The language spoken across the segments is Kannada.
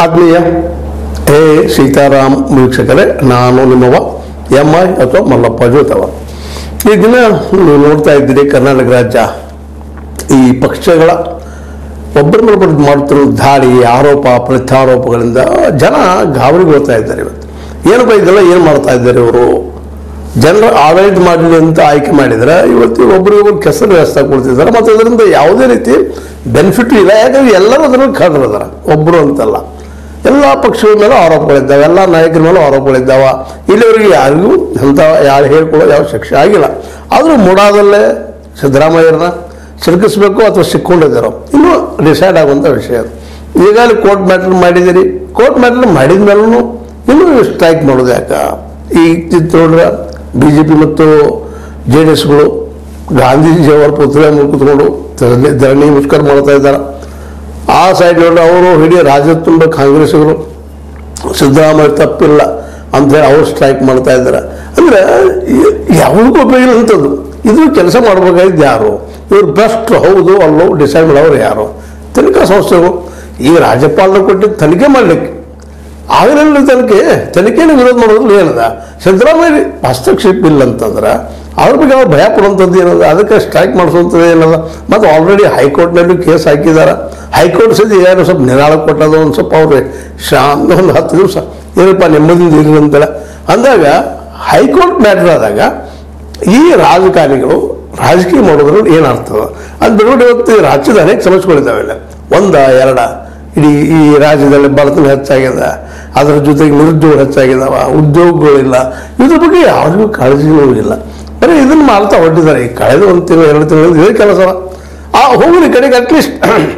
ಆತ್ಮೀಯ ಹೇ ಸೀತಾರಾಮ್ ವೀಕ್ಷಕರೇ ನಾನು ನಿಮ್ಮವ ಎಂ ಐ ಅಥವಾ ಮಲ್ಲಪ್ಪ ಜೋತವ ಈ ದಿನ ನೀವು ನೋಡ್ತಾ ಇದ್ದೀರಿ ಕರ್ನಾಟಕ ರಾಜ್ಯ ಈ ಪಕ್ಷಗಳ ಒಬ್ಬರ ಮೇಲೆ ಮಾಡುತ್ತಿರುವ ದಾಳಿ ಆರೋಪ ಪ್ರತ್ಯಾರೋಪಗಳಿಂದ ಜನ ಗಾಬರಿಗೆ ಹೋಗ್ತಾ ಇದ್ದಾರೆ ಇವತ್ತು ಏನಪ್ಪ ಇದೆಲ್ಲ ಏನು ಮಾಡ್ತಾ ಇದ್ದಾರೆ ಇವರು ಜನರ ಆಡಳಿತ ಮಾಡಲಿ ಅಂತ ಆಯ್ಕೆ ಮಾಡಿದ್ರೆ ಇವತ್ತು ಒಬ್ಬರಿಗೊಬ್ಬರು ಕೆಸರು ವ್ಯವಸ್ಥೆ ಕೊಡ್ತಿದ್ದಾರೆ ಮತ್ತು ಅದರಿಂದ ಯಾವುದೇ ರೀತಿ ಬೆನಿಫಿಟ್ ಇಲ್ಲ ಯಾಕಂದ್ರೆ ಎಲ್ಲರೂ ಅದರಲ್ಲಿ ಕಳೆದಿದ್ದಾರೆ ಒಬ್ಬರು ಅಂತಲ್ಲ ಎಲ್ಲ ಪಕ್ಷಗಳ ಮೇಲೆ ಆರೋಪಗಳಿದ್ದಾವೆ ಎಲ್ಲ ನಾಯಕರ ಮೇಲೆ ಆರೋಪಗಳಿದ್ದಾವೆ ಇಲ್ಲಿವರೆಗೆ ಯಾರಿಗೂ ಅಂತ ಯಾರು ಹೇಳ್ಕೊಳ್ಳೋ ಯಾವ ಶಿಕ್ಷೆ ಆಗಿಲ್ಲ ಆದರೂ ಮೂಡಾದಲ್ಲೇ ಸಿದ್ದರಾಮಯ್ಯರನ್ನ ಸಿಲುಕಿಸ್ಬೇಕು ಅಥವಾ ಸಿಕ್ಕೊಂಡಿದ್ದಾರೋ ಇನ್ನೂ ಡಿಸೈಡ್ ಆಗುವಂಥ ವಿಷಯ ಅದು ಈಗಾಗಲೇ ಕೋರ್ಟ್ ಮ್ಯಾಟರ್ ಮಾಡಿದ್ದೀರಿ ಕೋರ್ಟ್ ಮ್ಯಾಟರ್ ಮಾಡಿದ ಮೇಲೂ ಇನ್ನೂ ಸ್ಟ್ರೈಕ್ ಮಾಡೋದು ಯಾಕ ಈ ಚಿತ್ರೋಡ್ರ ಬಿ ಜೆ ಪಿ ಮತ್ತು ಜೆ ಡಿ ಎಸ್ಗಳು ಗಾಂಧೀಜಿಯವರ ಪುತ್ಲ ಮೇಲೆ ಕೂತ್ಕೊಂಡು ಧರಣಿ ಧರಣಿ ಮುಷ್ಕರ ಮಾಡ್ತಾ ಇದ್ದಾರೆ ಆ ಸೈಡ್ ನೋಡಿ ಅವರು ಇಡೀ ರಾಜ್ಯ ತುಂಬ ಕಾಂಗ್ರೆಸ್ಗಳು ಸಿದ್ದರಾಮಯ್ಯ ತಪ್ಪಿಲ್ಲ ಅಂತೇಳಿ ಅವ್ರು ಸ್ಟ್ರೈಕ್ ಮಾಡ್ತಾ ಇದ್ದಾರೆ ಅಂದರೆ ಯಾವುದಕ್ಕೂ ಉಪಯೋಗ ಇಲ್ಲ ಅಂಥದ್ದು ಇದು ಕೆಲಸ ಮಾಡಬೇಕಾಗಿದ್ದು ಯಾರು ಇವ್ರು ಬೆಸ್ಟ್ ಹೌದು ಅಲ್ಲೋ ಡಿಸೈಡ್ ಮಾಡೋರು ಯಾರು ತನಿಖಾ ಸಂಸ್ಥೆಗಳು ಈಗ ರಾಜ್ಯಪಾಲರು ಕೊಟ್ಟಿದ್ದು ತನಿಖೆ ಮಾಡಲಿಕ್ಕೆ ಆಗಲಿಲ್ಲ ತನಿಖೆ ತನಿಖೆನ ವಿರೋಧ ಮಾಡೋದ್ರಲ್ಲಿ ಏನದ ಸಿದ್ದರಾಮಯ್ಯ ಹಸ್ತಕ್ಷೇಪ ಇಲ್ಲ ಅಂತಂದ್ರೆ ಅದ್ರ ಬಗ್ಗೆ ಅವ್ರು ಭಯ ಪಡುವಂಥದ್ದು ಏನದ ಅದಕ್ಕೆ ಸ್ಟ್ರೈಕ್ ಮಾಡಿಸುವಂಥದ್ದು ಏನದ ಮತ್ತು ಆಲ್ರೆಡಿ ಹೈಕೋರ್ಟ್ನಲ್ಲಿ ಕೇಸ್ ಹಾಕಿದ್ದಾರೆ ಹೈಕೋರ್ಟ್ ಸದ್ಯ ಏನು ಸ್ವಲ್ಪ ನಿರಾಳ ಕೊಟ್ಟದು ಒಂದು ಸ್ವಲ್ಪ ಅವ್ರು ಶಾಂತ ಒಂದು ಹತ್ತು ದಿವಸ ಏನಪ್ಪ ನೆಮ್ಮದಿಯಿಂದ ಇರಲಿ ಅಂತೇಳಿ ಅಂದಾಗ ಹೈಕೋರ್ಟ್ ಮ್ಯಾಟ್ರ್ ಆದಾಗ ಈ ರಾಜಕಾರಣಿಗಳು ರಾಜಕೀಯ ಮಾಡೋದ್ರಲ್ಲಿ ಏನಾಗ್ತದೆ ಅದು ಬಿಡುಗಡೆ ಇವತ್ತು ಈ ರಾಜ್ಯದ ಅನೇಕ ಸಮಸ್ಯೆಗಳಿದ್ದಾವೆ ಇಲ್ಲ ಒಂದ ಎರಡ ಇಡೀ ಈ ರಾಜ್ಯದಲ್ಲಿ ಬಡತನ ಹೆಚ್ಚಾಗ್ಯದ ಅದರ ಜೊತೆಗೆ ನಿರುದ್ಯೋಗ ಹೆಚ್ಚಾಗಿದಾವ ಉದ್ಯೋಗಗಳಿಲ್ಲ ಇದ್ರ ಬಗ್ಗೆ ಯಾರಿಗೂ ಕಾಳಜಿನೂ ಇಲ್ಲ ಬರೀ ಇದನ್ನು ಮಾಡ್ತಾ ಹೊರಟಿದ್ದಾರೆ ಈ ಕಳೆದ ಒಂದು ತಿಂಗಳು ಎರಡು ತಿಂಗಳು ಇದೇ ಕೆಲಸ ಆ ಹೋಗಲಿ ಕಡೆಗೆ ಅಟ್ಲೀಸ್ಟ್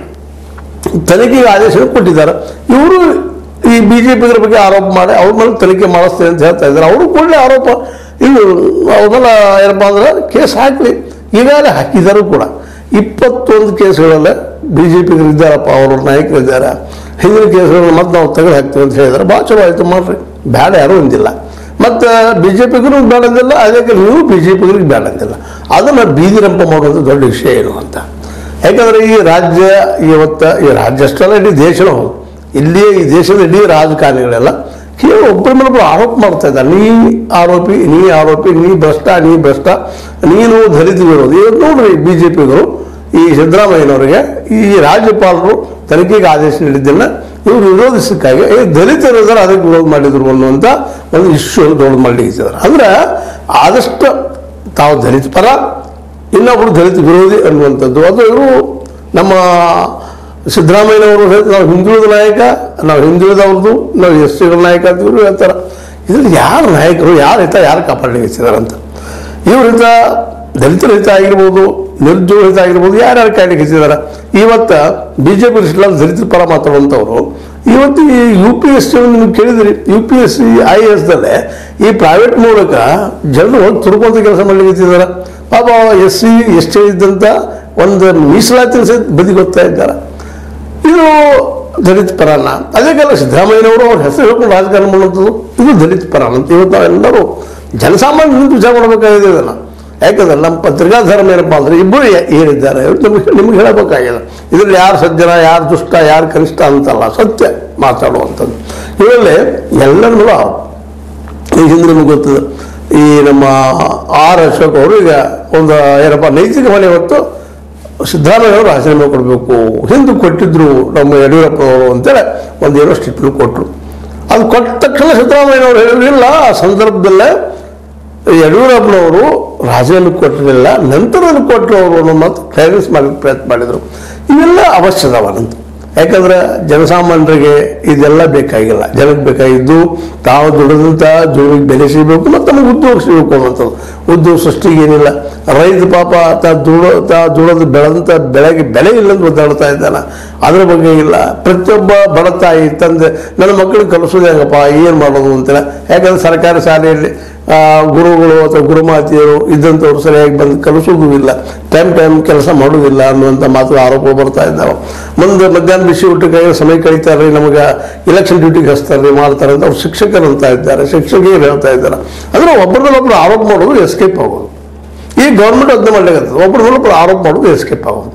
ತನಿಖೆಗೆ ಆದೇಶ ಕೊಟ್ಟಿದ್ದಾರೆ ಇವರು ಈ ಬಿ ಜೆ ಪಿ ಬಗ್ಗೆ ಆರೋಪ ಮಾಡಿ ಅವ್ರ ಮೇಲೆ ತನಿಖೆ ಮಾಡಿಸ್ತೇವೆ ಅಂತ ಹೇಳ್ತಾ ಇದ್ದಾರೆ ಅವರು ಕೂಡಲೇ ಆರೋಪ ಇದು ಅವ್ರ ಮೇಲೆ ಏನಪ್ಪ ಅಂದ್ರೆ ಕೇಸ್ ಹಾಕಲಿ ಈಗಾಗಲೇ ಹಾಕಿದ್ದಾರೆ ಕೂಡ ಇಪ್ಪತ್ತೊಂದು ಕೇಸ್ಗಳಲ್ಲೇ ಬಿ ಜೆ ಪಿಗರು ಇದ್ದಾರಪ್ಪ ಅವ್ರ ನಾಯಕರು ಇದ್ದಾರೆ ಹಿಂದಿನ ಕೇಸ್ಗಳನ್ನ ಮತ್ತೆ ನಾವು ತೆಗೆದು ಹಾಕ್ತೀವಿ ಅಂತ ಹೇಳಿದ್ದಾರೆ ಭಾಳ ಚಲೋ ಆಯ್ತು ಮಾಡ್ರಿ ಬೇಡ ಯಾರೂ ಅಂದಿಲ್ಲ ಮತ್ತು ಬಿ ಜೆ ಪಿಗೂ ಬೇಡ ಅಂದಿಲ್ಲ ಅದಕ್ಕೆ ನೀವು ಬಿ ಜೆ ಪಿಗಳಿಗೆ ಬೇಡ ಅಂದಿಲ್ಲ ಅದನ್ನು ಬೀದಿರಂಪ ಮಾಡುವಂಥ ದೊಡ್ಡ ವಿಷಯ ಏನು ಅಂತ ಯಾಕಂದ್ರೆ ಈ ರಾಜ್ಯ ಇವತ್ತು ಈ ರಾಜ್ಯ ಅಷ್ಟಲ್ಲ ಇಡೀ ದೇಶನೂ ಹೌದು ಇಲ್ಲಿ ಈ ದೇಶದ ಇಡೀ ರಾಜಕಾರಣಿಗಳೆಲ್ಲ ಕೇವಲ ಒಬ್ಬರ ಮೇಲೆ ಒಬ್ಬರು ಆರೋಪ ಮಾಡ್ತಾ ಇದ್ದಾರೆ ನೀ ಆರೋಪಿ ನೀ ಆರೋಪಿ ನೀ ಭ್ರಷ್ಟ ನೀ ಭ್ರಷ್ಟ ನೀನು ದಲಿತ ವಿರೋಧಿ ಇವತ್ತು ನೋಡ್ರಿ ಬಿ ಜೆ ಪಿಗಳು ಈ ಸಿದ್ದರಾಮಯ್ಯನವರಿಗೆ ಈ ರಾಜ್ಯಪಾಲರು ತನಿಖೆಗೆ ಆದೇಶ ನೀಡಿದ್ದನ್ನ ಇವರು ವಿರೋಧಿಸಕ್ಕಾಗಿ ಏ ದಲಿತರು ಇದ್ದಾರೆ ಅದಕ್ಕೆ ವಿರೋಧ ಮಾಡಿದ್ರು ಅನ್ನುವಂಥ ಒಂದು ಇಶ್ಯೂ ದೊಡ್ಡ ಮಾಡಲಿಕ್ಕೆ ಅಂದ್ರೆ ಆದಷ್ಟು ತಾವು ದಲಿತ ಪರ ಇನ್ನೊಬ್ಬರು ದಲಿತ ವಿರೋಧಿ ಅನ್ನುವಂಥದ್ದು ಅದು ಇವರು ನಮ್ಮ ಸಿದ್ದರಾಮಯ್ಯನವರು ಹೇಳ್ತಾರೆ, ನಾವು ಹಿಂದುಳಿದ ನಾಯಕ ನಾವು ಹಿಂದುಳಿದವ್ರದ್ದು ನಾವು ಎಸ್ ಟಿಗಳ ನಾಯಕ ಅಂತ ಇವರು ಹೇಳ್ತಾರೆ ಇದ್ರಲ್ಲಿ ಯಾರು ನಾಯಕರು ಯಾರ ಹಿತ ಯಾರು ಕಾಪಾಡಲಿಕ್ಕೆ ಇಚ್ಚಿದ್ದಾರೆ ಅಂತ ಇವ್ರ ಹಿತ ದಲಿತರ ಹಿತ ಆಗಿರ್ಬೋದು ನಿರುದ್ಯೋಗ ಹಿತ ಆಗಿರ್ಬೋದು ಯಾರ್ಯಾರು ಕಾಯ್ಲಿಕ್ಕೆ ಇಚ್ಚಿದ್ದಾರೆ ಇವತ್ತು ಬಿ ಜೆ ಪಿ ದಲಿತರ ಪರ ಮಾತಾಡುವಂಥವ್ರು ಇವತ್ತು ಈ ಯು ಪಿ ಎಸ್ ಸಿ ನೀವು ಕೇಳಿದ್ರಿ U P S C I S ದಲ್ಲೇ ಈ ಪ್ರೈವೇಟ್ ಮೂಲಕ ಜನರು ಹೋಗಿ ತುರ್ಕೊಂತ ಕೆಲಸ ಮಾಡ್ಲಿಕ್ಕೆ ಇಚ್ಚಿದ್ದಾರೆ ಪಾಪ ಎಸ್ ಸಿ ಎಸ್ ಟಿ ಇದ್ದಂಥ ಒಂದು ಮೀಸಲಾತಿ ಸಹಿತ ಬದಿ ಗೊತ್ತಾ ಇದ್ದಾರೆ ಇದು ದಲಿತ ಪರಾನ ಅದೇ ಕಾಲ ಸಿದ್ದರಾಮಯ್ಯನವರು ಅವ್ರ ಹೆಸರು ಹೇಳ್ಕೊಂಡು ರಾಜಕಾರಣ ಮಾಡುವಂಥದ್ದು ಇದು ದಲಿತ ಪರಾನ ಅಂತ ಇವತ್ತು ನಾವೆಲ್ಲರೂ ಜನಸಾಮಾನ್ಯ ನಿಂತು ವಿಚಾರ ಮಾಡಬೇಕಾಗಿದೆ ಇದನ್ನು ಯಾಕಂದ್ರೆ ನಮ್ಮ ಪತ್ರಿಕಾಧರ್ಮ ಏನಪ್ಪ ಅಂದ್ರೆ ಇಬ್ಬರು ಏ- ಏನಿದ್ದಾರೆ ನಿಮಗೆ ನಿಮ್ಗೆ ಹೇಳಬೇಕಾಗಿದೆ ಇದರಲ್ಲಿ ಯಾರು ಸಜ್ಜನ ಯಾರು ದುಷ್ಟ ಯಾರು ಕನಿಷ್ಠ ಅಂತಲ್ಲ ಸತ್ಯ ಮಾತಾಡುವಂಥದ್ದು ಇದರಲ್ಲಿ ಎಲ್ಲರೂ ಈ ಹಿಂದೆ ನಿಮಗೆ ಗೊತ್ತದೆ ಈ ನಮ್ಮ ಆರ್ ಅಶೋಕ್ ಅವರು ಈಗ ಒಂದು ಏನಪ್ಪ ನೈತಿಕ ಹೊಣೆ ಹೊತ್ತು ಸಿದ್ದರಾಮಯ್ಯ ಅವರು ರಾಜೀನಾಮೆ ಕೊಡಬೇಕು ಹಿಂದೆ ಕೊಟ್ಟಿದ್ರು ನಮ್ಮ ಯಡಿಯೂರಪ್ಪ ಅವರು ಅಂತೇಳಿ ಒಂದು ಏನೋ ಸ್ಟೇಟ್ಮೆಂಟ್ ಕೊಟ್ಟರು ಅದು ಕೊಟ್ಟ ತಕ್ಷಣ ಸಿದ್ದರಾಮಯ್ಯನವರು ಹೇಳಿರಲಿಲ್ಲ ಆ ಸಂದರ್ಭದಲ್ಲೇ ಯಡಿಯೂರಪ್ಪನವರು ರಾಜೀನಾಮೆ ಕೊಟ್ಟಿರಲಿಲ್ಲ ನಂತರದಲ್ಲಿ ಕೊಟ್ಟರು ಅವರು ಅನ್ನೋ ಮಾತು ಕ್ಲಿಯರೆನ್ಸ್ ಮಾಡಲಿಕ್ಕೆ ಪ್ರಯತ್ನ ಮಾಡಿದರು ಇವೆಲ್ಲ ಅವಶ್ಯದವನಂತ ಯಾಕಂದ್ರೆ ಜನಸಾಮಾನ್ಯರಿಗೆ ಇದೆಲ್ಲ ಬೇಕಾಗಿಲ್ಲ ಜನಕ್ಕೆ ಬೇಕಾಗಿದ್ದು ತಾವು ದುಡಿದಂಥ ದುಡಿಮೆಗೆ ಬೆಲೆ ಸಿಗಬೇಕು ಮತ್ತು ನಮಗೆ ಉದ್ಯೋಗ ಸಿಗಬೇಕು ಅನ್ನುವಂಥದ್ದು ಉದ್ಯೋಗ ಸೃಷ್ಟಿಗೆ ಏನಿಲ್ಲ ರೈತ ಪಾಪ ತಾ ದುಡೋ ತಾ ದುಡೋದು ಬೆಳೆದಂಥ ಬೆಳೆಗೆ ಬೆಲೆ ಇಲ್ಲಂತ ಒದ್ದಾಡ್ತಾ ಇದ್ದಾನ ಅದ್ರ ಬಗ್ಗೆ ಇಲ್ಲ ಪ್ರತಿಯೊಬ್ಬ ಬಡ ತಾಯಿ ತಂದೆ ನನ್ನ ಮಕ್ಕಳಿಗೆ ಕಲಿಸೋದು ಹೆಂಗಪ್ಪ ಏನು ಮಾಡೋದು ಅಂತೇಳಿ ಯಾಕಂದ್ರೆ ಸರ್ಕಾರಿ ಶಾಲೆಯಲ್ಲಿ ಆ, ಗುರುಗಳು ಅಥವಾ ಗುರುಮಾತೆಯರು ಇದ್ದಂಥವ್ರು ಸರಿಯಾಗಿ ಬಂದು ಕಲಿಸೋದು ಇಲ್ಲ ಟೈಮ್ ಟೈಮ್ ಕೆಲಸ ಮಾಡೋದಿಲ್ಲ ಅನ್ನುವಂಥ ಮಾತು ಆರೋಪ ಬರ್ತಾ ಇದ್ದಾವೆ ಮುಂದೆ ಮಧ್ಯಾಹ್ನ ಬಿಸಿ ಊಟಕ್ಕಾಗಿ ಸಮಯ ಕಳೀತಾರೆ ನಮಗೆ ಇಲೆಕ್ಷನ್ ಡ್ಯೂಟಿಗೆ ಹಚ್ತಾರೆ ಮಾಡ್ತಾರೆ ಅಂತ ಅವ್ರು ಶಿಕ್ಷಕರು ಅಂತ ಇದ್ದಾರೆ ಶಿಕ್ಷಕಿಯರು ಹೇಳ್ತಾ ಇದ್ದಾರೆ ಅಂದ್ರೆ ಒಬ್ಬರನ್ನೊಬ್ಬರು ಆರೋಪ ಮಾಡೋದು ಎಸ್ಕೇಪ್ ಆಗೋದು ಈ ಗೌರ್ಮೆಂಟ್ ಅದನ್ನ ಮಾಡ್ಲಿಕ್ಕೆ ಒಬ್ಬರ ಮೇಲೆ ಒಬ್ರು ಆರೋಪ ಮಾಡೋದು ಎಸ್ಕೇಪ್ ಆಗೋದು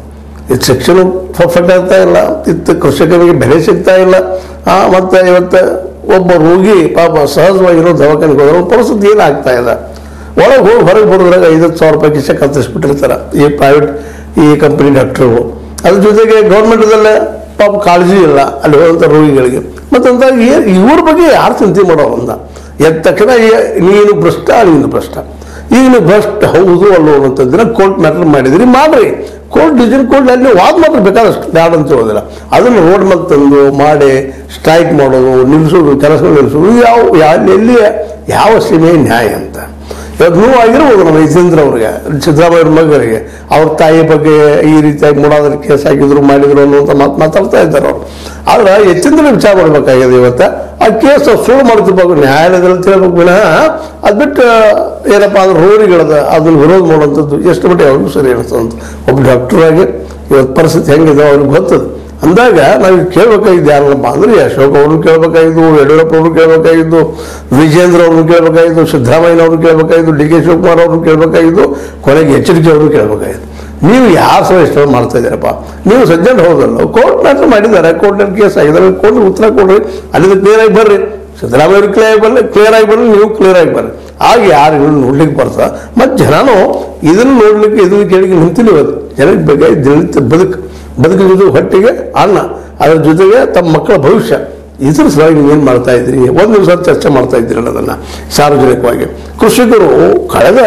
ಇದು ಶಿಕ್ಷಣ ಪರ್ಫೆಕ್ಟ್ ಆಗ್ತಾ ಇಲ್ಲ ಇತ್ತು ಕೃಷಿಕರಿಗೆ ಬೆಲೆ ಸಿಗ್ತಾ ಇಲ್ಲ ಆ, ಮತ್ತೆ ಇವತ್ತು ಒಬ್ಬ ರೋಗಿ ಪಾಪ ಸಹಜವಾಗಿರೋ ದವಾಖಾನೆಗೆ ಹೋದ್ರೆ ಅವ್ನ ಪರಿಸ್ಥಿತಿ ಏನಾಗ್ತಾ ಇಲ್ಲ ಒಳಗೆ ಹೋಗಿ ಹೊರಗೆ ಬರೋದ್ರಾಗ ಐವತ್ತು ಸಾವಿರ ರೂಪಾಯಿ ಕಿಸ ಕತ್ತರಿಸ್ಬಿಟ್ಟಿರ್ತಾರೆ ಈ ಪ್ರೈವೇಟ್ ಈ ಕಂಪನಿ ಡಾಕ್ಟ್ರುಗಳು ಅದ್ರ ಜೊತೆಗೆ ಗೌರ್ಮೆಂಟದಲ್ಲೇ ಪಾಪ ಕಾಳಜಿ ಇಲ್ಲ ಅಲ್ಲಿ ಹೋದಂಥ ರೋಗಿಗಳಿಗೆ ಮತ್ತಂತ ಇವ್ರ ಬಗ್ಗೆ ಯಾರು ಚಿಂತೆ ಮಾಡೋರು ಅಂದ ಎದ್ದ ತಕ್ಷಣ ಏ- ನೀನು ಭ್ರಷ್ಟ ನೀನು ಭ್ರಷ್ಟ ಈಗ ನೀವು ಭ್ರಷ್ಟ ಹೌದು ಅಲ್ಲೋ ಅನ್ನೋಂಥದ್ದನ್ನ ಕೋರ್ಟ್ ಮ್ಯಾಟರ್ ಮಾಡಿದ್ರಿ ಮಾಡ್ರಿ ಕೋರ್ಟ್ ಡಿಸಿಷನ್ ಕೋರ್ಟ್ ಅಲ್ಲಿ ವಾದ ಮಾತ್ರ ಬೇಕಾದಷ್ಟು ಬ್ಯಾಡ ಅಂತ ಹೇಳೋದಿಲ್ಲ ಅದನ್ನು ರೋಡ್ ಮೇಲೆ ತಂದು ಮಾಡಿ ಸ್ಟ್ರೈಕ್ ಮಾಡೋದು ನಿಲ್ಲಿಸೋದು ಕೆಲಸ ನಿಲ್ಲಿಸೋದು ಇದು ಯಾವ ಯಾ- ಎಲ್ಲಿ ಯಾವ ಸೀಮೆ ನ್ಯಾಯ ಅಂತ ಇವತ್ತು ನೋವು ಆಗಿರ್ಬೋದು ನಮ್ಮ ಯತೀಂದ್ರ ಅವ್ರಿಗೆ ಸಿದ್ದರಾಮಯ್ಯ ಮಗನಿಗೆ ಅವ್ರ ತಾಯಿ ಬಗ್ಗೆ ಈ ರೀತಿಯಾಗಿ ಮೂಡಾದ್ರ ಕೇಸ್ ಹಾಕಿದ್ರು ಮಾಡಿದ್ರು ಅನ್ನುವಂಥ ಮಾತು ಮಾತಾಡ್ತಾ ಇದ್ದಾರೆ ಅವರು ಆದ್ರೆ ಯತೀಂದ್ರ ವಿಚಾರ ಮಾಡ್ಬೇಕಾಗಿದೆ ಇವತ್ತು ಆ ಕೇಸ್ ಸುಳ್ಳು ಮಾಡ್ತಿರ್ಬೇಕು ನ್ಯಾಯಾಲಯದಲ್ಲಿ ತಿಳ್ಬೇಕು ವಿನಃ ಅದು ಬಿಟ್ಟು ಏನಪ್ಪ ಅಂದ್ರೆ ರೋಗಿಗಳದ ಅದನ್ನ ವಿರೋಧ ಮಾಡುವಂಥದ್ದು ಎಷ್ಟು ಮಟ್ಟಿಗೆ ಅವ್ರಿಗೂ ಸರಿ ಇರ್ತದೆ ಅಂತ ಒಬ್ಬ ಡಾಕ್ಟರ್ ಆಗಿ ಇವತ್ತು ಪರಿಸ್ಥಿತಿ ಹೆಂಗಿದೆ ಅವ್ರಿಗೆ ಗೊತ್ತದ ಅಂದಾಗ ನಾವು ಕೇಳ್ಬೇಕಾಗಿದ್ದು ಯಾರಲ್ಲಪ್ಪ ಅಂದ್ರೆ ಅಶೋಕ್ ಅವ್ರನ್ನ ಕೇಳ್ಬೇಕಾಗಿದ್ದು ಯಡಿಯೂರಪ್ಪ ಅವ್ರನ್ನ ಕೇಳ್ಬೇಕಾಗಿದ್ದು ವಿಜೇಂದ್ರ ಅವ್ರನ್ನ ಕೇಳ್ಬೇಕಾಗಿದ್ದು ಸಿದ್ದರಾಮಯ್ಯ ಅವ್ರನ್ನ ಕೇಳ್ಬೇಕಾಗಿದ್ದು ಡಿ ಕೆ ಶಿವಕುಮಾರ್ ಅವ್ರನ್ನ ಕೇಳ್ಬೇಕಾಗಿದ್ದು ಕೊನೆಗೆ ಎಚ್ಚರಿಕೆ ಅವ್ರನ್ನ ಕೇಳ್ಬೇಕಾಗಿದ್ದು ನೀವು ಯಾರು ಸಹ ಇಷ್ಟ ಮಾಡ್ತಾ ಇದ್ದೀರಪ್ಪ ನೀವು ಸಜ್ಜನ್ ಹೌದಲ್ಲ ಕೋರ್ಟ್ ಮ್ಯಾಟ್ರ್ ಮಾಡಿದ್ದಾರೆ ಕೋರ್ಟ್ನಲ್ಲಿ ಕೇಸ್ ಆಗಿದ್ದಾರೆ ಕೋರ್ಟ್ ಉತ್ತರ ಕೊಡ್ರಿ ಅಲ್ಲಿಂದ ಕ್ಲಿಯರ್ ಆಗಿ ಬರ್ರಿ ಸಿದ್ದರಾಮಯ್ಯ ಅವ್ರು ಕ್ಲಿಯರ್ ಆಗಿ ಬರ್ಲಿ ಕ್ಲಿಯರ್ ಆಗಿ ಬರ್ಲಿ ನೀವು ಕ್ಲಿಯರ್ ಆಗಿ ಬರ್ರಿ ಆಗ ಯಾರು ಇದನ್ನು ನೋಡ್ಲಿಕ್ಕೆ ಬರ್ತಾ ಮತ್ತು ಜನನು ಇದನ್ನು ನೋಡ್ಲಿಕ್ಕೆ ಇದನ್ನು ಕೇಳಿಗೆ ನಿಂತಿಲ್ಲ ಇವತ್ತು ಜನಕ್ಕೆ ಬೇಕಾಗಿ ದಿನನಿತ್ಯ ಬದುಕು ಬದುಕಿದ್ದು ಹೊಟ್ಟಿಗೆ ಅನ್ನ ಅದರ ಜೊತೆಗೆ ತಮ್ಮ ಮಕ್ಕಳ ಭವಿಷ್ಯ ಇದ್ರ ಸಲುವಾಗಿ ನೀವು ಏನು ಮಾಡ್ತಾ ಇದ್ದೀರಿ ಒಂದು ದಿವಸ ಚರ್ಚೆ ಮಾಡ್ತಾ ಇದ್ದೀರಲ್ಲ ಅದನ್ನು ಸಾರ್ವಜನಿಕವಾಗಿ ಕೃಷಿಕರು ಕಳೆದ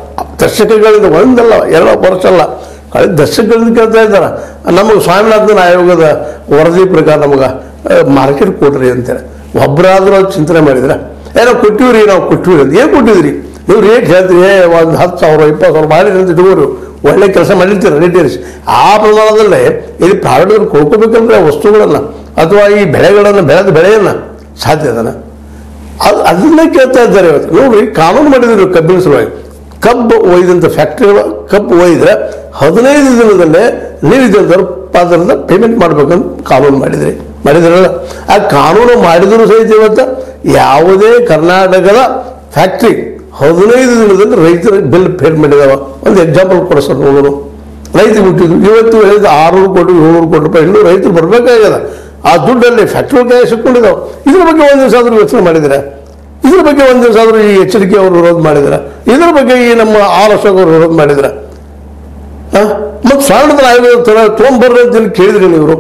ದಶಕಗಳಿಂದ ಒಂದಲ್ಲ ಎರಡು ವರ್ಷ ಅಲ್ಲ ಕಳೆದ ದಶಕಗಳಿಂದ ಕೇಳ್ತಾ ಇದ್ದಾರೆ ನಮಗೆ ಸ್ವಾಮಿನಾಥನ್ ಆಯೋಗದ ವರದಿ ಪ್ರಕಾರ ನಮಗೆ ಮಾರ್ಕೆಟ್ ಕೊಡ್ರಿ ಅಂತೇಳಿ ಒಬ್ಬರಾದ್ರೂ ಅದು ಚಿಂತನೆ ಮಾಡಿದ್ರೆ ಏನೋ ಕೊಟ್ಟಿವ್ರಿ ನಾವು ಕೊಟ್ಟಿವ್ರಿ ಅಂತ ಏನು ಕೊಟ್ಟಿದ್ರಿ ನೀವು ರೇಟ್ ಹೇಳ್ತೀರಿ ಏ ಒಂದು ಹತ್ತು ಸಾವಿರ ಇಪ್ಪತ್ತು ಸಾವಿರ ಮಾಡಿರಿ ಅಂತ ಇಟ್ಕೋರು ಒಳ್ಳೆ ಕೆಲಸ ಮಾಡಿರ್ತೀರ ರೇಟ್ ಏರಿಸಿ ಆ ಪ್ರಮಾಣದಲ್ಲೇ ಇಲ್ಲಿ ಪ್ರಾಡಕ್ಟ್ ಕೊಂಡ್ಕೋಬೇಕಂದ್ರೆ ವಸ್ತುಗಳನ್ನು ಅಥವಾ ಈ ಬೆಳೆಗಳನ್ನು ಬೆಳೆದ ಬೆಳೆಯನ್ನು ಸಾಧ್ಯ ಅದನ್ನ ಅದು ಅದನ್ನೇ ಕೇಳ್ತಾ ಇದ್ದಾರೆ ಇವತ್ತು ನೋಡ್ರಿ ಕಾನೂನು ಮಾಡಿದ್ರು ಕಬ್ಬಿನ ಸಲುವಾಗಿ ಕಬ್ಬು ಒಯ್ದಂಥ ಫ್ಯಾಕ್ಟ್ರಿಗಳು ಕಬ್ಬು ಒಯ್ದ್ರೆ ಹದಿನೈದು ದಿನದಲ್ಲೇ ನೀವು ಇದ್ದಂಥವ್ರು ಪಾತ್ರದ ಪೇಮೆಂಟ್ ಮಾಡ್ಬೇಕಂತ ಕಾನೂನು ಮಾಡಿದ್ರಿ ಮಾಡಿದ್ರಲ್ಲ ಆ ಕಾನೂನು ಮಾಡಿದ್ರು ಸಹಿತ ಇವತ್ತು ಯಾವುದೇ ಕರ್ನಾಟಕದ ಫ್ಯಾಕ್ಟ್ರಿ ಹದಿನೈದು ದಿನದಲ್ಲಿ ರೈತರ ಬಿಲ್ ಪೇಡ್ ಮಾಡಿದಾವ ಒಂದು ಎಕ್ಸಾಂಪಲ್ ಕೊಡ ಸರ್ ನೋಡೋಣ ರೈತರು ಬಿಟ್ಟಿದ್ರು ಇವತ್ತು ಹೇಳಿದ ಆರುನೂರು ಕೋಟಿ ಏಳ್ನೂರು ಕೋಟಿ ರೂಪಾಯಿ ಇನ್ನೂ ರೈತರು ಬರಬೇಕಾಗ್ಯದ ಆ ದುಡ್ಡಲ್ಲಿ ಫ್ಯಾಕ್ಟ್ರಿ ಕೈ ಸಿಕ್ಕೊಂಡಿದ್ದಾವೆ ಇದ್ರ ಬಗ್ಗೆ ಒಂದು ದಿವಸ ಆದರೂ ಯೋಚನೆ ಮಾಡಿದ್ರೆ ಇದ್ರ ಬಗ್ಗೆ ಒಂದು ದಿವಸ ಆದರೂ ಈ ಎಚ್ಚರಿಕೆ ಅವರು ವಿರೋಧ ಮಾಡಿದ್ರ ಇದ್ರ ಬಗ್ಗೆ ಈ ನಮ್ಮ ಆರ್ ಅಶೋಕ್ ಅವರು ವಿರೋಧ ಮಾಡಿದ್ರ ಮತ್ತು ಸ್ವಾಮಿನಾಥನ ಆಯೋಗ ತೊಗೊಂಬರ್ರಿ ಅಂತ ಹೇಳಿ ಕೇಳಿದ್ರಿ ನೀವು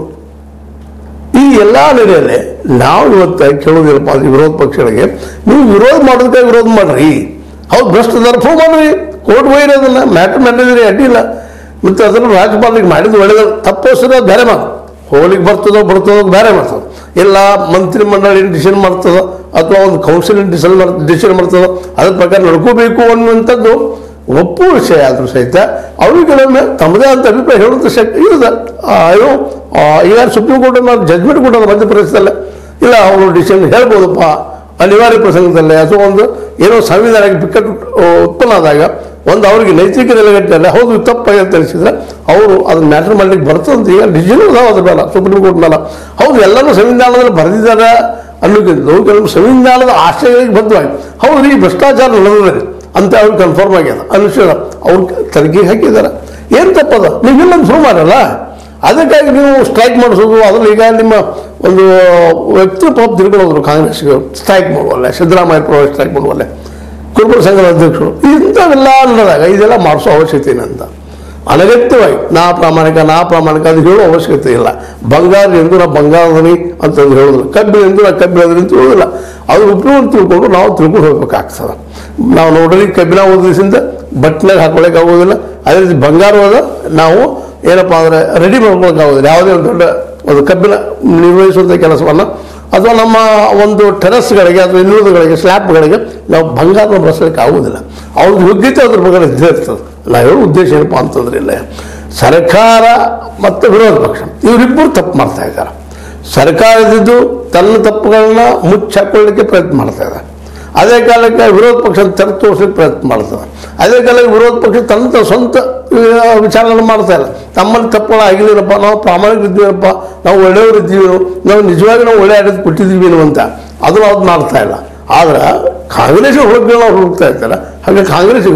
ಈ ಎಲ್ಲ ನೆಲೆಯಲ್ಲಿ ನಾವು ಇವತ್ತು ಕೇಳೋದಿಲ್ಲಪ್ಪ ಅಂದ್ರೆ ವಿರೋಧ ಪಕ್ಷಗಳಿಗೆ ನೀವು ವಿರೋಧ ಮಾಡೋದಕ್ಕೆ ವಿರೋಧ ಮಾಡ್ರಿ ಹೌದು ಭ್ರಷ್ಟದಾರ ಪ್ರೂವ್ ಮಾಡ್ರಿ ಕೋರ್ಟ್ ಒಯ್ರಿ ಅದನ್ನ ಮ್ಯಾಟ್ರ್ ಮಾಡಿದ್ರಿ ಅಡ್ಡಿಲ್ಲ ಮತ್ತು ಅದನ್ನು ರಾಜ್ಯಪಾಲರಿಗೆ ಮಾಡಿದ್ದು ಒಳ್ಳೆದ ತಪ್ಪೋಸಿರೋ ಬೇರೆ ಮಾತು ಹೋಗ್ಲಿಕ್ಕೆ ಬರ್ತದೋ ಬರ್ತದೋ ಬೇರೆ ಮಾಡ್ತದೆ ಇಲ್ಲ ಮಂತ್ರಿ ಮಂಡಳಿ ಡಿಸಿಷನ್ ಮಾಡ್ತದೋ ಅಥವಾ ಒಂದು ಕೌನ್ಸಿಲ್ ಡಿಸಿಷನ್ ಮಾಡ್ ಡಿಸಿಷನ್ ಮಾಡ್ತದೋ ಅದ್ರ ಪ್ರಕಾರ ನಡ್ಕೋಬೇಕು ಅನ್ನುವಂಥದ್ದು ಒಪ್ಪು ವಿಷಯ ಆದರೂ ಸಹಿತ ಅವರಿಗಳೊಮ್ಮೆ ತಮ್ಮದೇ ಅಂತ ಅಭಿಪ್ರಾಯ ಹೇಳುವಂಥ ಶಕ್ತಿ ಇರದ ಏನು ಆ, ಈಗ ಸುಪ್ರೀಂ ಕೋರ್ಟ್ ನಾವು ಜಜ್ಮೆಂಟ್ ಕೊಟ್ಟೋದು ಮಧ್ಯಪ್ರದೇಶದಲ್ಲೇ ಇಲ್ಲ ಅವರು ಡಿಸಿಷನ್ ಹೇಳ್ಬೋದಪ್ಪ ಅನಿವಾರ್ಯ ಪ್ರಸಂಗದಲ್ಲೇ ಅಥವಾ ಒಂದು ಏನೋ ಸಂವಿಧಾನಕ್ಕೆ ಬಿಕ್ಕಟ್ಟು ಆ, ಉತ್ಪನ್ನ ಆದಾಗ ಒಂದು ಅವರಿಗೆ ನೈತಿಕ ನೆಲೆಗಟ್ಟಲೆ ಹೌದು ಇದು ತಪ್ಪಾಗಿ ಅಂತ ತಿಳಿಸಿದ್ರೆ ಅವರು ಅದನ್ನ ಮ್ಯಾಟರ್ ಮಾಡ್ಲಿಕ್ಕೆ ಬರ್ತದಂತ ಈಗ ಡಿಸಿಷನ್ ಅದಾವ ಅದ್ರ ಮೇಲೆ ಸುಪ್ರೀಂ ಕೋರ್ಟ್ ಮೇಲೆ ಹೌದು ಎಲ್ಲರೂ ಸಂವಿಧಾನದಲ್ಲಿ ಬರೆದಿದ್ದಾರೆ ಅನ್ನೋಕ್ಕಿಂತ ಕೆಲವು ಸಂವಿಧಾನದ ಆಶಯಗಳಿಗೆ ಬದ್ಧವಾಗಿ ಹೌದು ಈ ಭ್ರಷ್ಟಾಚಾರ ನಡೆದಿದೆ ಅಂತ ಅವ್ರಿಗೆ ಕನ್ಫರ್ಮ್ ಆಗ್ಯದ ಅನುಷ್ಠಾನ ಅವ್ರು ತನಿಖೆ ಹಾಕಿದ್ದಾರೆ ಏನು ತಪ್ಪದ ನೀವಿಲ್ಲ ಶುರು ಮಾಡಲ್ಲ ಅದಕ್ಕಾಗಿ ನೀವು ಸ್ಟ್ರೈಕ್ ಮಾಡಿಸೋದು ಅದ್ರಲ್ಲಿ ಈಗ ನಿಮ್ಮ ಒಂದು ವ್ಯಕ್ತಿ ಪಾಪ ತಿಳ್ಕೊಳ್ಳೋದ್ರು ಕಾಂಗ್ರೆಸ್ಗೆ ಸ್ಟ್ರೈಕ್ ಮಾಡುವಲ್ಲ ಸಿದ್ದರಾಮಯ್ಯ ಪರವಾಗಿ ಸ್ಟ್ರೈಕ್ ಮಾಡುವಲ್ಲ ಕುರುಬರ ಸಂಘದ ಅಧ್ಯಕ್ಷರು ಇಂಥವೆಲ್ಲ ಅನ್ನೋದಾಗ ಇದೆಲ್ಲ ಮಾಡಿಸೋ ಅವಶ್ಯಕತೆ ಏನಂತ ಅನಗತ್ಯವಾಗಿ ನಾ ಪ್ರಾಮಾಣಿಕ ನಾ ಪ್ರಾಮಾಣಿಕ ಅದು ಹೇಳೋ ಅವಶ್ಯಕತೆ ಇಲ್ಲ ಬಂಗಾರ ಎಂದು ನಾ ಬಂಗಾರದನಿ ಅಂತಂದು ಹೇಳೋದಿಲ್ಲ ಕಬ್ಬಿಣ ಎಂದು ನಾ ಕಬ್ಬಿಣದನಿ ಅಂತ ಹೇಳೋದಿಲ್ಲ ಅದು ಉಪಯೋಗ ತಿಳ್ಕೊಂಡು ನಾವು ತಿಳ್ಕೊಂಡು ಹೋಗ್ಬೇಕಾಗ್ತದೆ ನಾವು ನೋಡ್ರಿ ಕಬ್ಬಿಣ ಓದಿಸಿಂದ ಬಟ್ನಾಗ ಹಾಕೊಳಕ್ಕೆ ಆಗೋದಿಲ್ಲ ಅದೇ ರೀತಿ ಬಂಗಾರವಾದ ನಾವು ಏನಪ್ಪ ಅಂದ್ರೆ ರೆಡಿ ಮಾಡ್ಕೊಳಕ್ಕೆ ಆಗೋದಿಲ್ಲ ಯಾವುದೇ ಒಂದು ದೊಡ್ಡ ಒಂದು ಕಬ್ಬಿಣ ನಿರ್ವಹಿಸುವಂಥ ಕೆಲಸವನ್ನು ಅಥವಾ ನಮ್ಮ ಒಂದು ಟೆರಸ್ಗಳಿಗೆ ಅಥವಾ ಇನ್ನುಳಿದಗಳಿಗೆ ಸ್ಲ್ಯಾಬ್ಗಳಿಗೆ ನಾವು ಬಂಗಾರ ಬಳಸಲಿಕ್ಕೆ ಆಗುವುದಿಲ್ಲ ಅವ್ರಿಗೆ ಯೋಗ್ಯತೆ ಅದ್ರ ಬಗ್ಗೆ ಇದ್ದೇ ಇರ್ತದೆ ನಾವು ಹೇಳೋ ಉದ್ದೇಶ ಏನಪ್ಪ ಅಂತಂದ್ರೆ ಇಲ್ಲ ಸರ್ಕಾರ ಮತ್ತು ವಿರೋಧ ಪಕ್ಷ ಇವರಿಬ್ಬರು ತಪ್ಪು ಮಾಡ್ತಾ ಇದ್ದಾರೆ ಸರ್ಕಾರದಿದ್ದು ತನ್ನ ತಪ್ಪುಗಳನ್ನ ಮುಚ್ಚಾಕೊಳ್ಳಿಕ್ಕೆ ಪ್ರಯತ್ನ ಮಾಡ್ತಾ ಇದೆ ಅದೇ ಕಾಲಕ್ಕೆ ವಿರೋಧ ಪಕ್ಷ ತೆರೆ ತೋರಿಸಲಿಕ್ಕೆ ಪ್ರಯತ್ನ ಮಾಡ್ತದೆ ಅದೇ ಕಾಲಕ್ಕೆ ವಿರೋಧ ಪಕ್ಷ ತನ್ನ ತ- ಸ್ವಂತ ಆ, ವಿಚಾರಗಳನ್ನು ಮಾಡ್ತಾ ಇಲ್ಲ ತಮ್ಮಲ್ಲಿ ತಪ್ಪುಗಳು ಆಗಿಲ್ಲಪ್ಪ ನಾವು ಪ್ರಾಮಾಣಿಕರಿದ್ದೀವಪ್ಪ ನಾವು ಒಳ್ಳೆಯವರಿದ್ದೀವಿ ನಾವು ನಿಜವಾಗಿ ನಾವು ಒಳ್ಳೆ ಆಡಳಿತ ಕೊಟ್ಟಿದ್ದೀವಿ ಅಂತ ಅದನ್ನು ಅವ್ರು ಮಾಡ್ತಾ ಇಲ್ಲ ಆದ್ರೆ ಕಾಂಗ್ರೆಸ್ ಹುಡುಗರು ಅವ್ರು ಹುಡುಕ್ತಾ ಇರ್ತಾರೆ ಹಾಗೆ ಕಾಂಗ್ರೆಸ್ಸಿಗರು